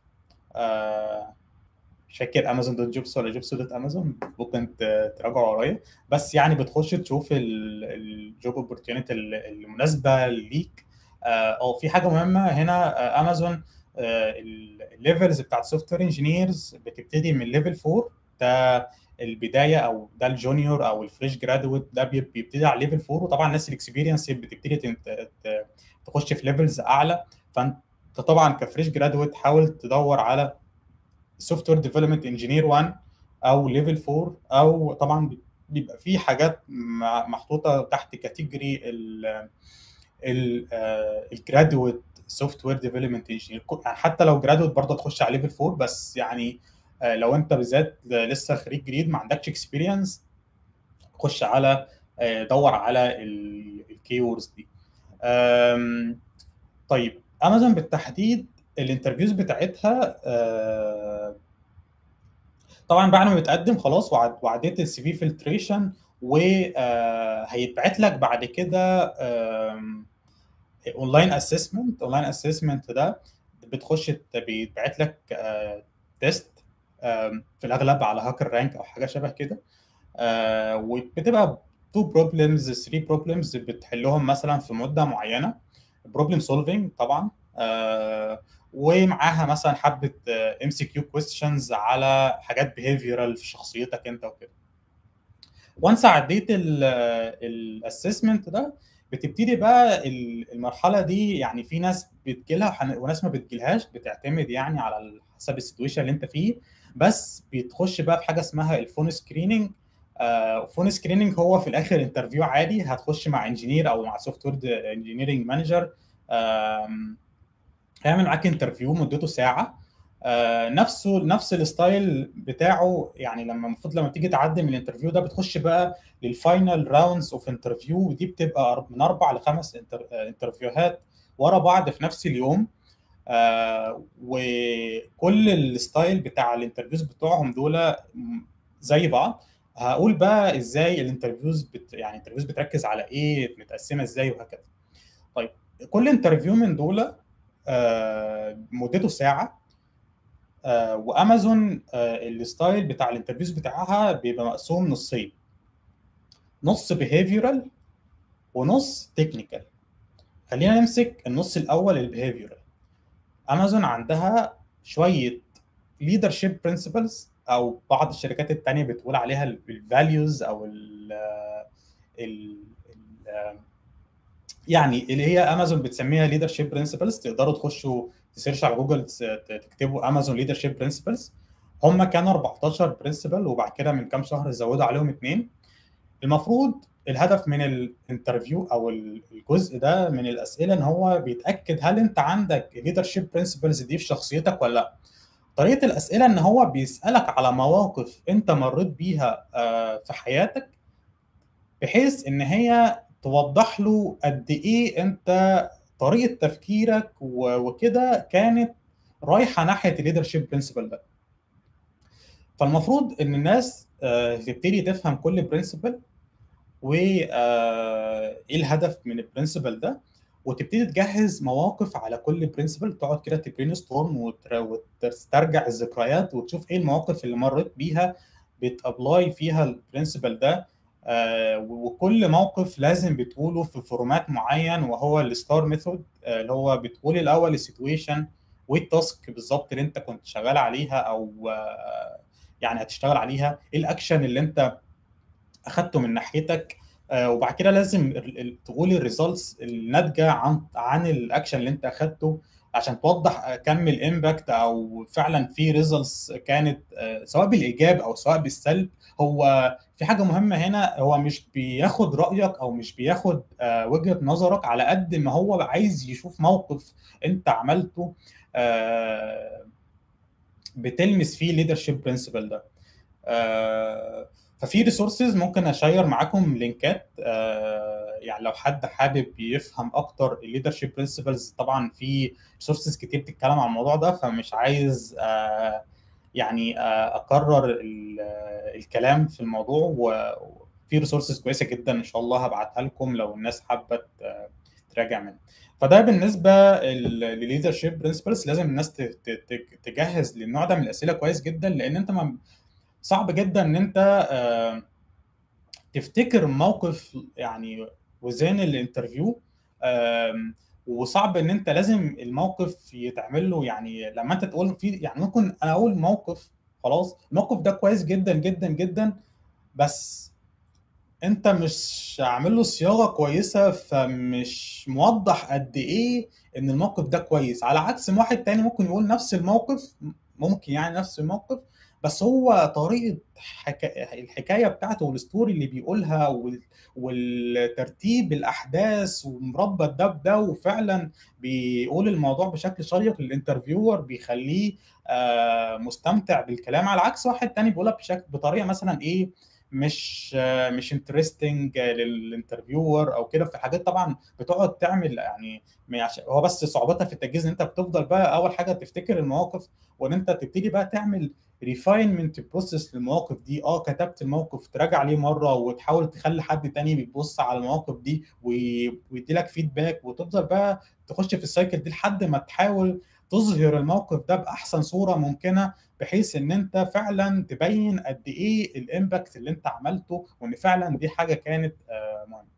مش فاكر امازون دوت جوبس ولا جوبس دوت امازون ممكن ت- تراجعوا ورايا بس يعني بتخش تشوف الجوب اوبورتيونيتي المناسبه ليك اه أو في حاجه مهمه هنا آه، امازون الليفلز بتاعت سوفت وير انجينيرز بتبتدي من ليفل 4 ده البدايه او ده الجونيور او الفريش جرادويت ده بي- بيبتدي على ليفل 4 وطبعا الناس الاكسبيرينس بتبتدي تن- ت- تخش في ليفلز اعلى فانت طبعا كفريش جرادويت حاول تدور على سوفت وير ديفلوبمنت انجينير 1 او ليفل 4 او طبعا بيبقى في حاجات مع- محطوطه تحت كاتيجوري الجرادويت سوفت وير ديفلوبمنت انجينير حتى لو جرادويت برضه تخش على ليفل 4 بس يعني آه، لو انت بالذات لسه خريج جديد ما عندكش اكسبيرينس خش على آه، دور على الكي ووردز دي آم، طيب امازون بالتحديد الانترفيوز بتاعتها آه، طبعا بعد ما بتقدم خلاص وعد- وعديت السي في فلتريشن وهيتبعت لك بعد كده اونلاين اسسمنت اونلاين اسسمنت ده بتخش ت- بيتبعت لك تيست في الاغلب على هاكر رانك او حاجه شبه كده آه، وبتبقى تو بروبلمز 3 بروبلمز بتحلهم مثلا في مده معينه بروبلم سولفنج طبعا آه، ومعاها مثلا حبه ام سي كيو كويستشنز على حاجات بيهيفيرال في شخصيتك انت وكده وانس عديت الاسسمنت ده بتبتدي بقى ال- المرحله دي يعني في ناس بتجيلها وحن- وناس ما بتجيلهاش بتعتمد يعني على حسب السيتويشن اللي انت فيه بس بتخش بقى في حاجه اسمها الفون سكريننج فون سكريننج هو في الاخر انترفيو عادي هتخش مع انجينير او مع سوفت وير انجينيرنج مانجر هيعمل معاك انترفيو مدته ساعه آه نفسه نفس الستايل بتاعه يعني لما المفروض لما تيجي تعدي من الانترفيو ده بتخش بقى للفاينل راوندز اوف انترفيو ودي بتبقى من اربع لخمس انتر انترفيوهات ورا بعض في نفس اليوم آه وكل الستايل بتاع الانترفيوز بتوعهم دول زي بعض هقول بقى ازاي الانترفيوز بت... يعني الانترفيوز بتركز على ايه متقسمه ازاي وهكذا طيب كل انترفيو من دول آه مدته ساعه آه وامازون آه الستايل بتاع الانترفيوز بتاعها بيبقى مقسوم نصين نص بيهيفيورال ونص تكنيكال خلينا نمسك النص الاول البيهيفيورال امازون عندها شويه ليدرشيب برنسبلز او بعض الشركات التانية بتقول عليها الفاليوز او ال ال يعني اللي هي امازون بتسميها ليدرشيب برنسبلز تقدروا تخشوا تسيرش على جوجل تكتبوا امازون ليدرشيب برنسبلز هم كانوا 14 برنسبل وبعد كده من كام شهر زودوا عليهم اثنين المفروض الهدف من الانترفيو او الجزء ده من الاسئله ان هو بيتاكد هل انت عندك الليدرشيب برنسبلز دي في شخصيتك ولا لا طريقه الاسئله ان هو بيسالك على مواقف انت مريت بيها في حياتك بحيث ان هي توضح له قد ايه انت طريقه تفكيرك وكده كانت رايحه ناحيه الليدرشيب برنسبل ده فالمفروض ان الناس تبتدي تفهم كل برنسبل وايه الهدف من البرنسبل ده وتبتدي تجهز مواقف على كل برنسبل تقعد كده تبرين ستورم وتسترجع الذكريات وتشوف ايه المواقف اللي مريت بيها بتابلاي فيها البرنسبل ده آه وكل موقف لازم بتقوله في فورمات معين وهو الستار ميثود آه اللي هو بتقول الاول السيتويشن والتاسك بالظبط اللي انت كنت شغال عليها او آه يعني هتشتغل عليها ايه الاكشن اللي انت اخدته من ناحيتك وبعد كده لازم تقول الريزلتس الناتجه عن عن الاكشن اللي انت اخدته عشان توضح كم الامباكت او فعلا في ريزلتس كانت سواء بالايجاب او سواء بالسلب هو في حاجه مهمه هنا هو مش بياخد رايك او مش بياخد وجهه نظرك على قد ما هو عايز يشوف موقف انت عملته بتلمس فيه ليدرشيب برنسبل ده ففي ريسورسز ممكن اشير معاكم لينكات آه يعني لو حد حابب يفهم اكتر الليدرشيب برنسبلز طبعا في ريسورسز كتير بتتكلم عن الموضوع ده فمش عايز آه يعني آه اكرر الكلام في الموضوع وفي ريسورسز كويسه جدا ان شاء الله هبعتها لكم لو الناس حابه تراجع منها فده بالنسبه للليدرشيب برنسبلز لازم الناس تجهز للنوع ده من الاسئله كويس جدا لان انت ما صعب جدا ان انت آه تفتكر موقف يعني وزين الانترفيو آه وصعب ان انت لازم الموقف يتعمل له يعني لما انت تقول في يعني ممكن انا اقول موقف خلاص الموقف ده كويس جدا جدا جدا بس انت مش عامل له صياغه كويسه فمش موضح قد ايه ان الموقف ده كويس على عكس واحد تاني ممكن يقول نفس الموقف ممكن يعني نفس الموقف بس هو طريقه حكا... الحكايه بتاعته والستوري اللي بيقولها وال... والترتيب الاحداث ومربط ده بده وفعلا بيقول الموضوع بشكل شيق للانترفيور بيخليه آه مستمتع بالكلام على عكس واحد تاني بيقولها بشكل بطريقه مثلا ايه مش آه مش انترستنج للانترفيور او كده في حاجات طبعا بتقعد تعمل يعني هو بس صعوبتها في التجهيز ان انت بتفضل بقى اول حاجه تفتكر المواقف وان انت تبتدي بقى تعمل ريفاينمنت بروسيس للمواقف دي اه كتبت الموقف تراجع عليه مره وتحاول تخلي حد تاني بيبص على المواقف دي ويدي لك فيدباك وتفضل بقى تخش في السايكل دي لحد ما تحاول تظهر الموقف ده باحسن صوره ممكنه بحيث ان انت فعلا تبين قد ايه الامباكت اللي انت عملته وان فعلا دي حاجه كانت آه مهمه.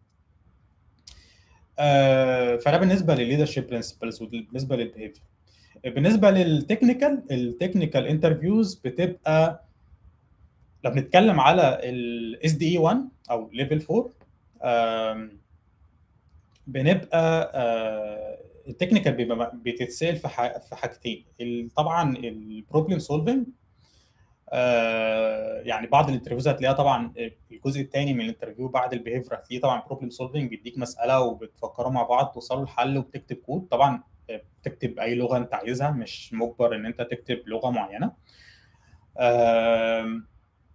آه فده بالنسبه للليدرشيب برنسبلز وبالنسبه للبيهيفير. بالنسبه للتكنيكال التكنيكال انترفيوز بتبقى لو بنتكلم على الاس دي اي 1 او ليفل 4 بنبقى التكنيكال بيبقى بتتسال في في حاجتين طبعا البروبلم سولفنج يعني بعض الانترفيوز هتلاقيها طبعا الجزء الثاني من الانترفيو بعد البيهيفير هتلاقيه طبعا بروبلم سولفنج بيديك مساله وبتفكروا مع بعض توصلوا لحل وبتكتب كود طبعا تكتب اي لغه انت عايزها مش مجبر ان انت تكتب لغه معينه آم،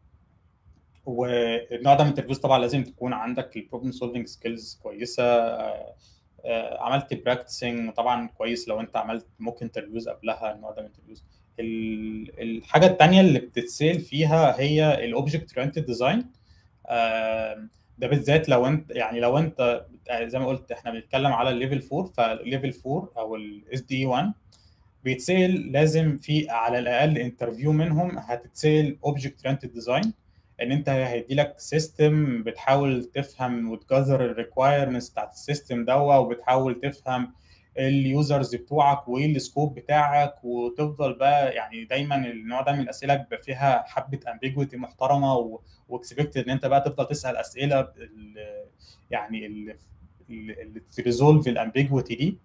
والنوع ده من الانترفيوز طبعا لازم تكون عندك البروبلم سولفنج سكيلز كويسه آه، آه، عملت براكتسنج طبعا كويس لو انت عملت ممكن انترفيوز قبلها النوع ده من الانترفيوز الحاجه الثانيه اللي بتتسال فيها هي الاوبجكت اورينتد ديزاين ده بالذات لو انت يعني لو انت زي ما قلت احنا بنتكلم على الليفل 4 فالليفل 4 او الاس دي 1 بيتسال لازم في على الاقل انترفيو منهم هتتسال اوبجكت اورينتد ديزاين ان انت هيدي لك سيستم بتحاول تفهم وتجذر الريكوايرمنتس بتاعت السيستم ده وبتحاول تفهم اليوزرز بتوعك وايه السكوب بتاعك وتفضل بقى يعني دايما النوع ده من الاسئله بيبقى فيها حبه امبيجوتي محترمه واكسبكت ان انت بقى تفضل تسال اسئله ال- يعني اللي تريزولف الامبيجوتي دي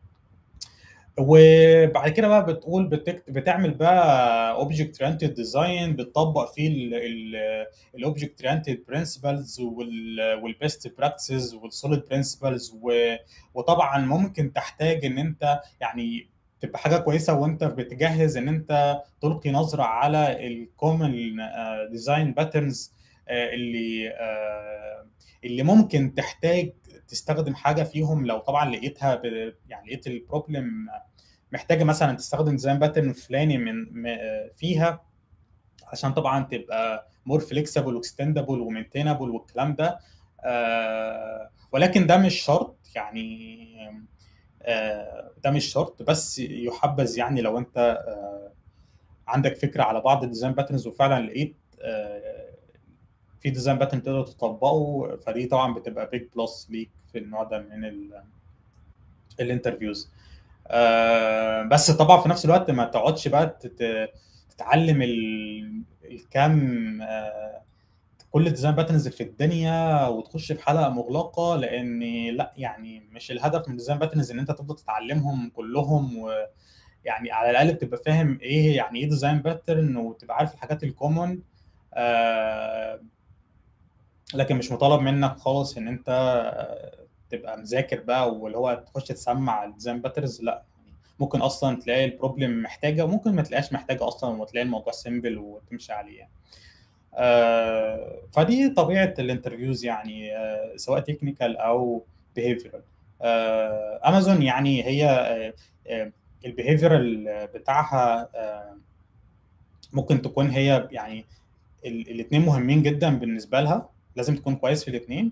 وبعد كده بقى بتقول بتكت... بتعمل بقى اوبجكت اورينتد ديزاين بتطبق فيه الاوبجكت اورينتد برنسبلز والبيست براكتسز والسوليد برنسبلز وطبعا ممكن تحتاج ان انت يعني تبقى حاجه كويسه وانت بتجهز ان انت تلقي نظره على الكومن ديزاين باترنز اللي آه، اللي ممكن تحتاج تستخدم حاجه فيهم لو طبعا لقيتها ب... يعني لقيت البروبلم محتاجه مثلا تستخدم ديزاين باترن فلاني من م- فيها عشان طبعا تبقى مور فليكسبل واكستندبل ومينتينبل والكلام ده آه، ولكن ده مش شرط يعني آه، ده مش شرط بس يحبذ يعني لو انت آه، عندك فكره على بعض الديزاين باترنز وفعلا لقيت آه، في ديزاين باترن تقدر تطبقه فدي طبعا بتبقى بيج بلس ليك في النوع ده من ال- الانترفيوز آه، بس طبعا في نفس الوقت ما تقعدش بقى تت- تتعلم ال- الكام آه، كل الديزاين باترنز في الدنيا وتخش في حلقه مغلقه لان لا يعني مش الهدف من الديزاين باترنز ان انت تفضل تتعلمهم كلهم ويعني على الاقل بتبقى فاهم ايه يعني ايه ديزاين باترن وتبقى عارف الحاجات الكومن آه لكن مش مطالب منك خالص ان انت آه، تبقى مذاكر بقى واللي هو تخش تسمع الديزاين باترنز لا يعني ممكن اصلا تلاقي البروبلم محتاجه وممكن ما تلاقيهاش محتاجه اصلا وتلاقي الموضوع سيمبل وتمشي عليه يعني. آه، فدي طبيعه الانترفيوز يعني آه، سواء تكنيكال او بيهيفيرال امازون يعني هي البيهيفيرال بتاعها آه، ممكن تكون هي يعني الاثنين مهمين جدا بالنسبه لها لازم تكون كويس في الاثنين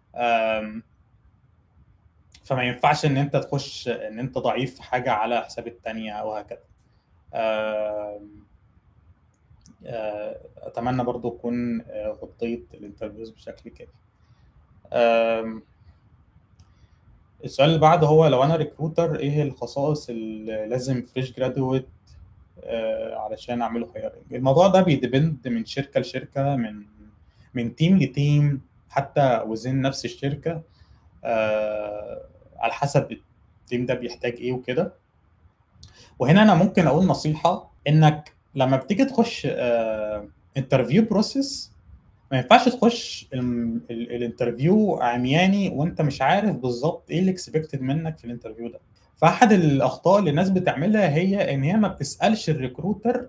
فما ينفعش ان انت تخش ان انت ضعيف في حاجه على حساب الثانيه او هكذا آم، آه، اتمنى برضو اكون آه، غطيت الانترفيوز بشكل كافي آم، السؤال اللي بعده هو لو انا ريكروتر ايه الخصائص اللي لازم فريش جرادويت علشان اعمله هايرنج الموضوع ده بيدبند من شركه لشركه من من تيم لتيم حتى وزين نفس الشركه آه، على حسب التيم ده بيحتاج ايه وكده وهنا انا ممكن اقول نصيحه انك لما بتيجي تخش انترفيو بروسيس ما ينفعش تخش ال- ال- الانترفيو عمياني وانت مش عارف بالظبط ايه اللي اكسبكتد منك في الانترفيو ده فاحد الاخطاء اللي الناس بتعملها هي ان هي ما بتسالش الريكروتر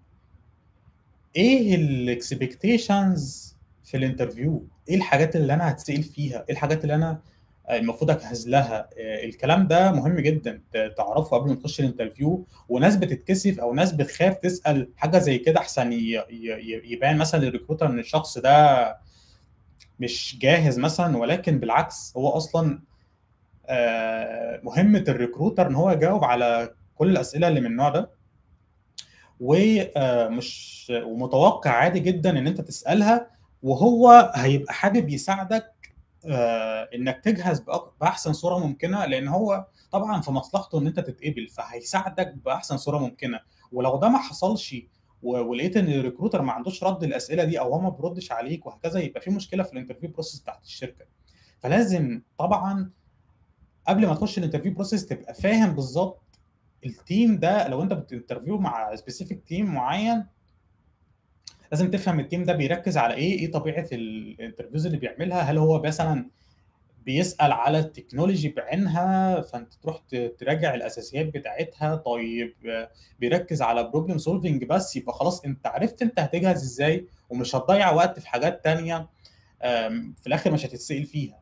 ايه الاكسبكتيشنز في الانترفيو ايه الحاجات اللي انا هتسال فيها ايه الحاجات اللي انا المفروض اجهز لها آه، الكلام ده مهم جدا ت- تعرفه قبل ما تخش الانترفيو وناس بتتكسف او ناس بتخاف تسال حاجه زي كده احسن ي- ي- يبان مثلا للريكروتر ان الشخص ده مش جاهز مثلا ولكن بالعكس هو اصلا آه، مهمه الريكروتر ان هو يجاوب على كل الاسئله اللي من النوع ده ومش ومتوقع عادي جدا ان انت تسالها وهو هيبقى حابب يساعدك آه، انك تجهز بأك- باحسن صوره ممكنه لان هو طبعا في مصلحته ان انت تتقبل فهيساعدك باحسن صوره ممكنه ولو ده ما حصلش و- ولقيت ان الريكروتر ما عندوش رد الاسئله دي او هو ما بيردش عليك وهكذا يبقى في مشكله في الانترفيو بروسيس بتاعت الشركه فلازم طبعا قبل ما تخش الانترفيو بروسيس تبقى فاهم بالظبط التيم ده لو انت بتنترفيو مع سبيسيفيك تيم معين لازم تفهم التيم ده بيركز على ايه ايه طبيعه الانترفيوز اللي بيعملها هل هو مثلا بيسال على التكنولوجي بعينها فانت تروح تراجع الاساسيات بتاعتها طيب بيركز على بروبلم سولفنج بس يبقى خلاص انت عرفت انت هتجهز ازاي ومش هتضيع وقت في حاجات تانية في الاخر مش هتتسال فيها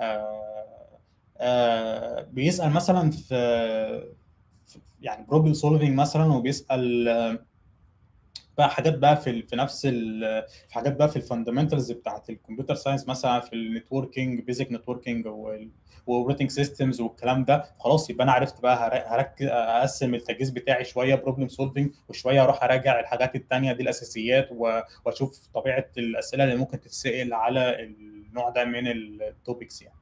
بيسال مثلا في يعني بروبلم سولفنج مثلا وبيسال بقى حاجات بقى في في نفس في حاجات بقى في الفاندمنتالز بتاعت الكمبيوتر ساينس مثلا في النتوركينج بيزك نتوركينج واوبريتنج سيستمز والكلام ده خلاص يبقى انا عرفت بقى هركز اقسم التجهيز بتاعي شويه بروبلم سولفنج وشويه اروح اراجع الحاجات الثانيه دي الاساسيات واشوف طبيعه الاسئله اللي ممكن تتسال على النوع ده من التوبكس يعني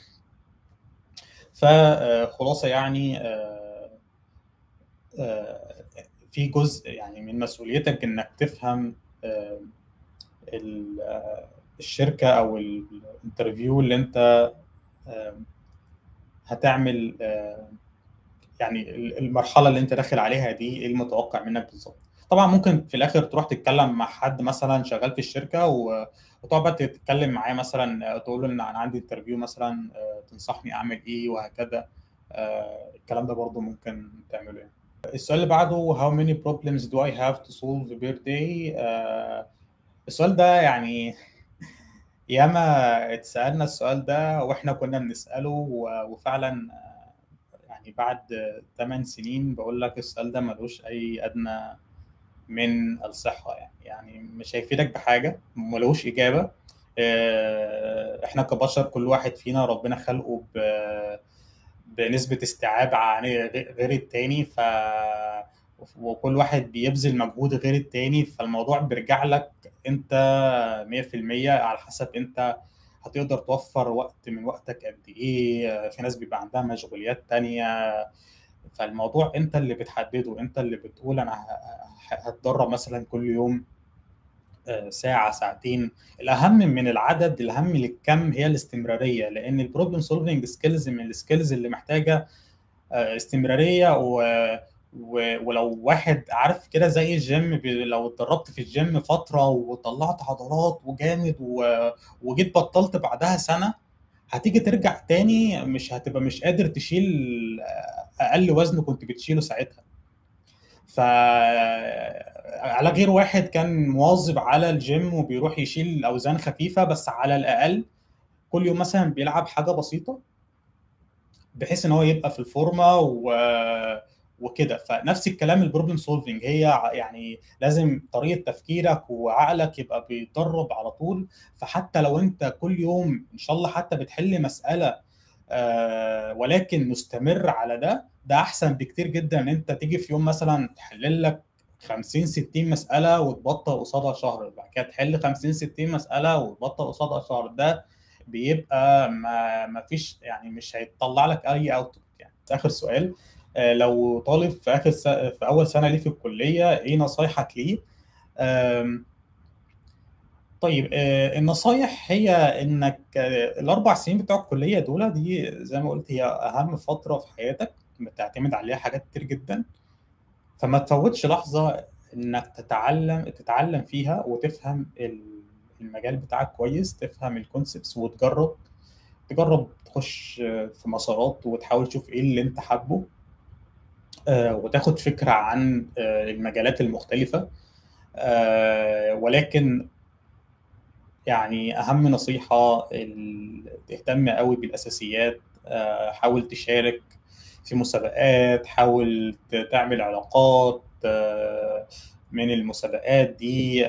فخلاصه يعني في جزء يعني من مسؤوليتك انك تفهم الشركه او الانترفيو اللي انت هتعمل يعني المرحله اللي انت داخل عليها دي ايه المتوقع منك بالظبط طبعا ممكن في الاخر تروح تتكلم مع حد مثلا شغال في الشركه وتقعد بقى تتكلم معاه مثلا تقول له ان انا عندي انترفيو مثلا تنصحني اعمل ايه وهكذا الكلام ده برضو ممكن تعمله يعني. السؤال اللي بعده how many problems do I have to solve per day uh, السؤال ده يعني ياما اتسألنا السؤال ده واحنا كنا بنسأله وفعلا يعني بعد 8 سنين بقول لك السؤال ده ملوش أي أدنى من الصحة يعني يعني مش هيفيدك بحاجة ملوش إجابة احنا كبشر كل واحد فينا ربنا خلقه ب بنسبة استيعاب عن غير التاني ف وكل واحد بيبذل مجهود غير التاني فالموضوع بيرجع لك انت 100% على حسب انت هتقدر توفر وقت من وقتك قد ايه في ناس بيبقى عندها مشغوليات تانية فالموضوع انت اللي بتحدده انت اللي بتقول انا هتدرب مثلا كل يوم ساعة ساعتين الأهم من العدد الأهم من الكم هي الاستمرارية لأن البروبلم سولفنج سكيلز من السكيلز اللي محتاجة استمرارية و... و... ولو واحد عارف كده زي الجيم ب... لو اتدربت في الجيم فترة وطلعت عضلات وجامد و... وجيت بطلت بعدها سنة هتيجي ترجع تاني مش هتبقى مش قادر تشيل أقل وزن كنت بتشيله ساعتها ف على غير واحد كان مواظب على الجيم وبيروح يشيل اوزان خفيفه بس على الاقل كل يوم مثلا بيلعب حاجه بسيطه بحيث ان هو يبقى في الفورمه و... وكده فنفس الكلام البروبلم سولفنج هي يعني لازم طريقه تفكيرك وعقلك يبقى بيتدرب على طول فحتى لو انت كل يوم ان شاء الله حتى بتحل مساله آه ولكن مستمر على ده ده احسن بكتير جدا ان انت تيجي في يوم مثلا تحلل لك 50 60 مساله وتبطل قصادها شهر بعد كده تحل 50 60 مساله وتبطل قصادها شهر ده بيبقى ما, ما فيش يعني مش هيطلع لك اي اوتبوت يعني اخر سؤال آه لو طالب في اخر س... في اول سنه ليه في الكليه ايه نصايحك ليه طيب النصايح هي انك الاربع سنين بتوع الكليه دول دي زي ما قلت هي اهم فتره في حياتك بتعتمد عليها حاجات كتير جدا فما تفوتش لحظه انك تتعلم تتعلم فيها وتفهم المجال بتاعك كويس تفهم الكونسبتس وتجرب تجرب تخش في مسارات وتحاول تشوف ايه اللي انت حابه وتاخد فكره عن المجالات المختلفه ولكن يعني اهم نصيحه تهتم قوي بالاساسيات حاول تشارك في مسابقات حاول تعمل علاقات من المسابقات دي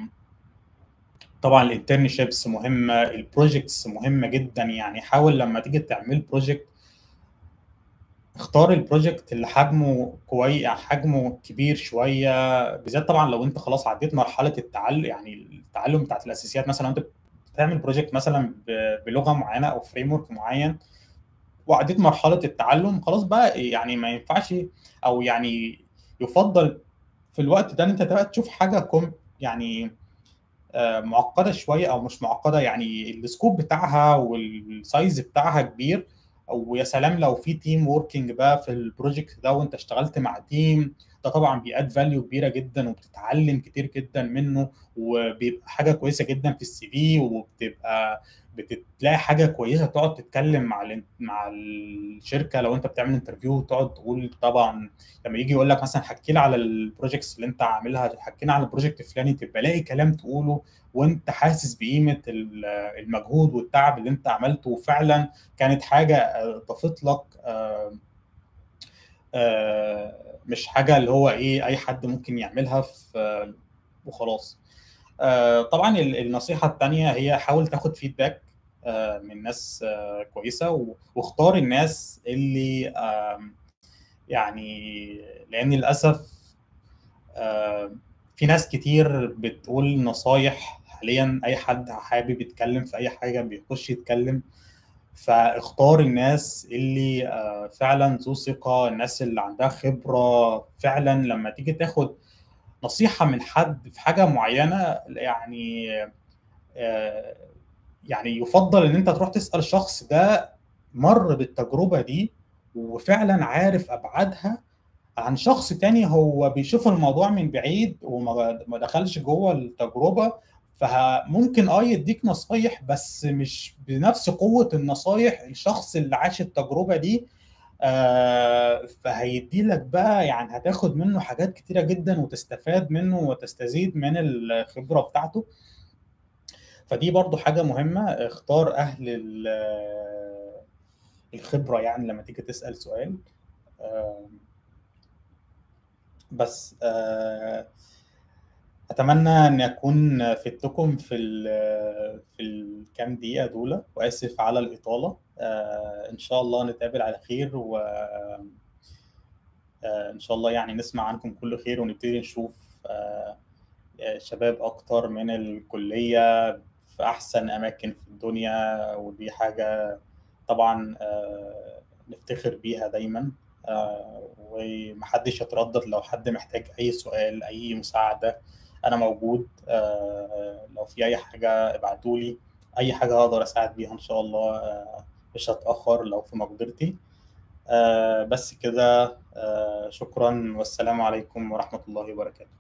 طبعا الانترنشيبس مهمه البروجكتس مهمه جدا يعني حاول لما تيجي تعمل بروجكت اختار البروجكت اللي حجمه كويس حجمه كبير شويه بالذات طبعا لو انت خلاص عديت مرحله التعلم يعني التعلم بتاعت الاساسيات مثلا لو انت بتعمل بروجكت مثلا بلغه معينه او فريم ورك معين وعديت مرحله التعلم خلاص بقى يعني ما ينفعش او يعني يفضل في الوقت ده ان انت تبقى تشوف حاجه كوم يعني معقده شويه او مش معقده يعني السكوب بتاعها والسايز بتاعها كبير ويا سلام لو في تيم ووركينج بقى في البروجكت ده وانت اشتغلت مع تيم ده طبعا بيأد فاليو كبيره جدا وبتتعلم كتير جدا منه وبيبقى حاجه كويسه جدا في السي في وبتبقى بتلاقي حاجه كويسه تقعد تتكلم مع مع الشركه لو انت بتعمل انترفيو تقعد تقول طبعا لما يجي يقول لك مثلا حكي لي على البروجكتس اللي انت عاملها حكي لي على البروجكت الفلاني تبقى لاقي كلام تقوله وانت حاسس بقيمه المجهود والتعب اللي انت عملته وفعلا كانت حاجه اضافت لك مش حاجه اللي هو ايه اي حد ممكن يعملها في وخلاص طبعا النصيحه الثانيه هي حاول تاخد فيدباك من ناس كويسه واختار الناس اللي يعني لان للاسف في ناس كتير بتقول نصايح حاليا اي حد حابب يتكلم في اي حاجه بيخش يتكلم فاختار الناس اللي فعلا ذو ثقه الناس اللي عندها خبره فعلا لما تيجي تاخد نصيحه من حد في حاجه معينه يعني يعني يفضل ان انت تروح تسال الشخص ده مر بالتجربه دي وفعلا عارف ابعادها عن شخص تاني هو بيشوف الموضوع من بعيد وما دخلش جوه التجربه فممكن اه يديك نصايح بس مش بنفس قوه النصايح الشخص اللي عاش التجربه دي آه فهيدي لك بقى يعني هتاخد منه حاجات كتيره جدا وتستفاد منه وتستزيد من الخبره بتاعته فدي برضو حاجه مهمه اختار اهل الخبره يعني لما تيجي تسال سؤال آه بس آه اتمنى ان اكون فدتكم في ال في الكام دقيقه دول واسف على الاطاله آه ان شاء الله نتقابل على خير و آه ان شاء الله يعني نسمع عنكم كل خير ونبتدي نشوف آه شباب اكتر من الكليه في احسن اماكن في الدنيا ودي حاجه طبعا نفتخر بيها دايما ومحدش يتردد لو حد محتاج اي سؤال اي مساعده انا موجود لو في اي حاجه ابعتوا لي اي حاجه اقدر اساعد بيها ان شاء الله مش هتاخر لو في مقدرتي بس كده شكرا والسلام عليكم ورحمه الله وبركاته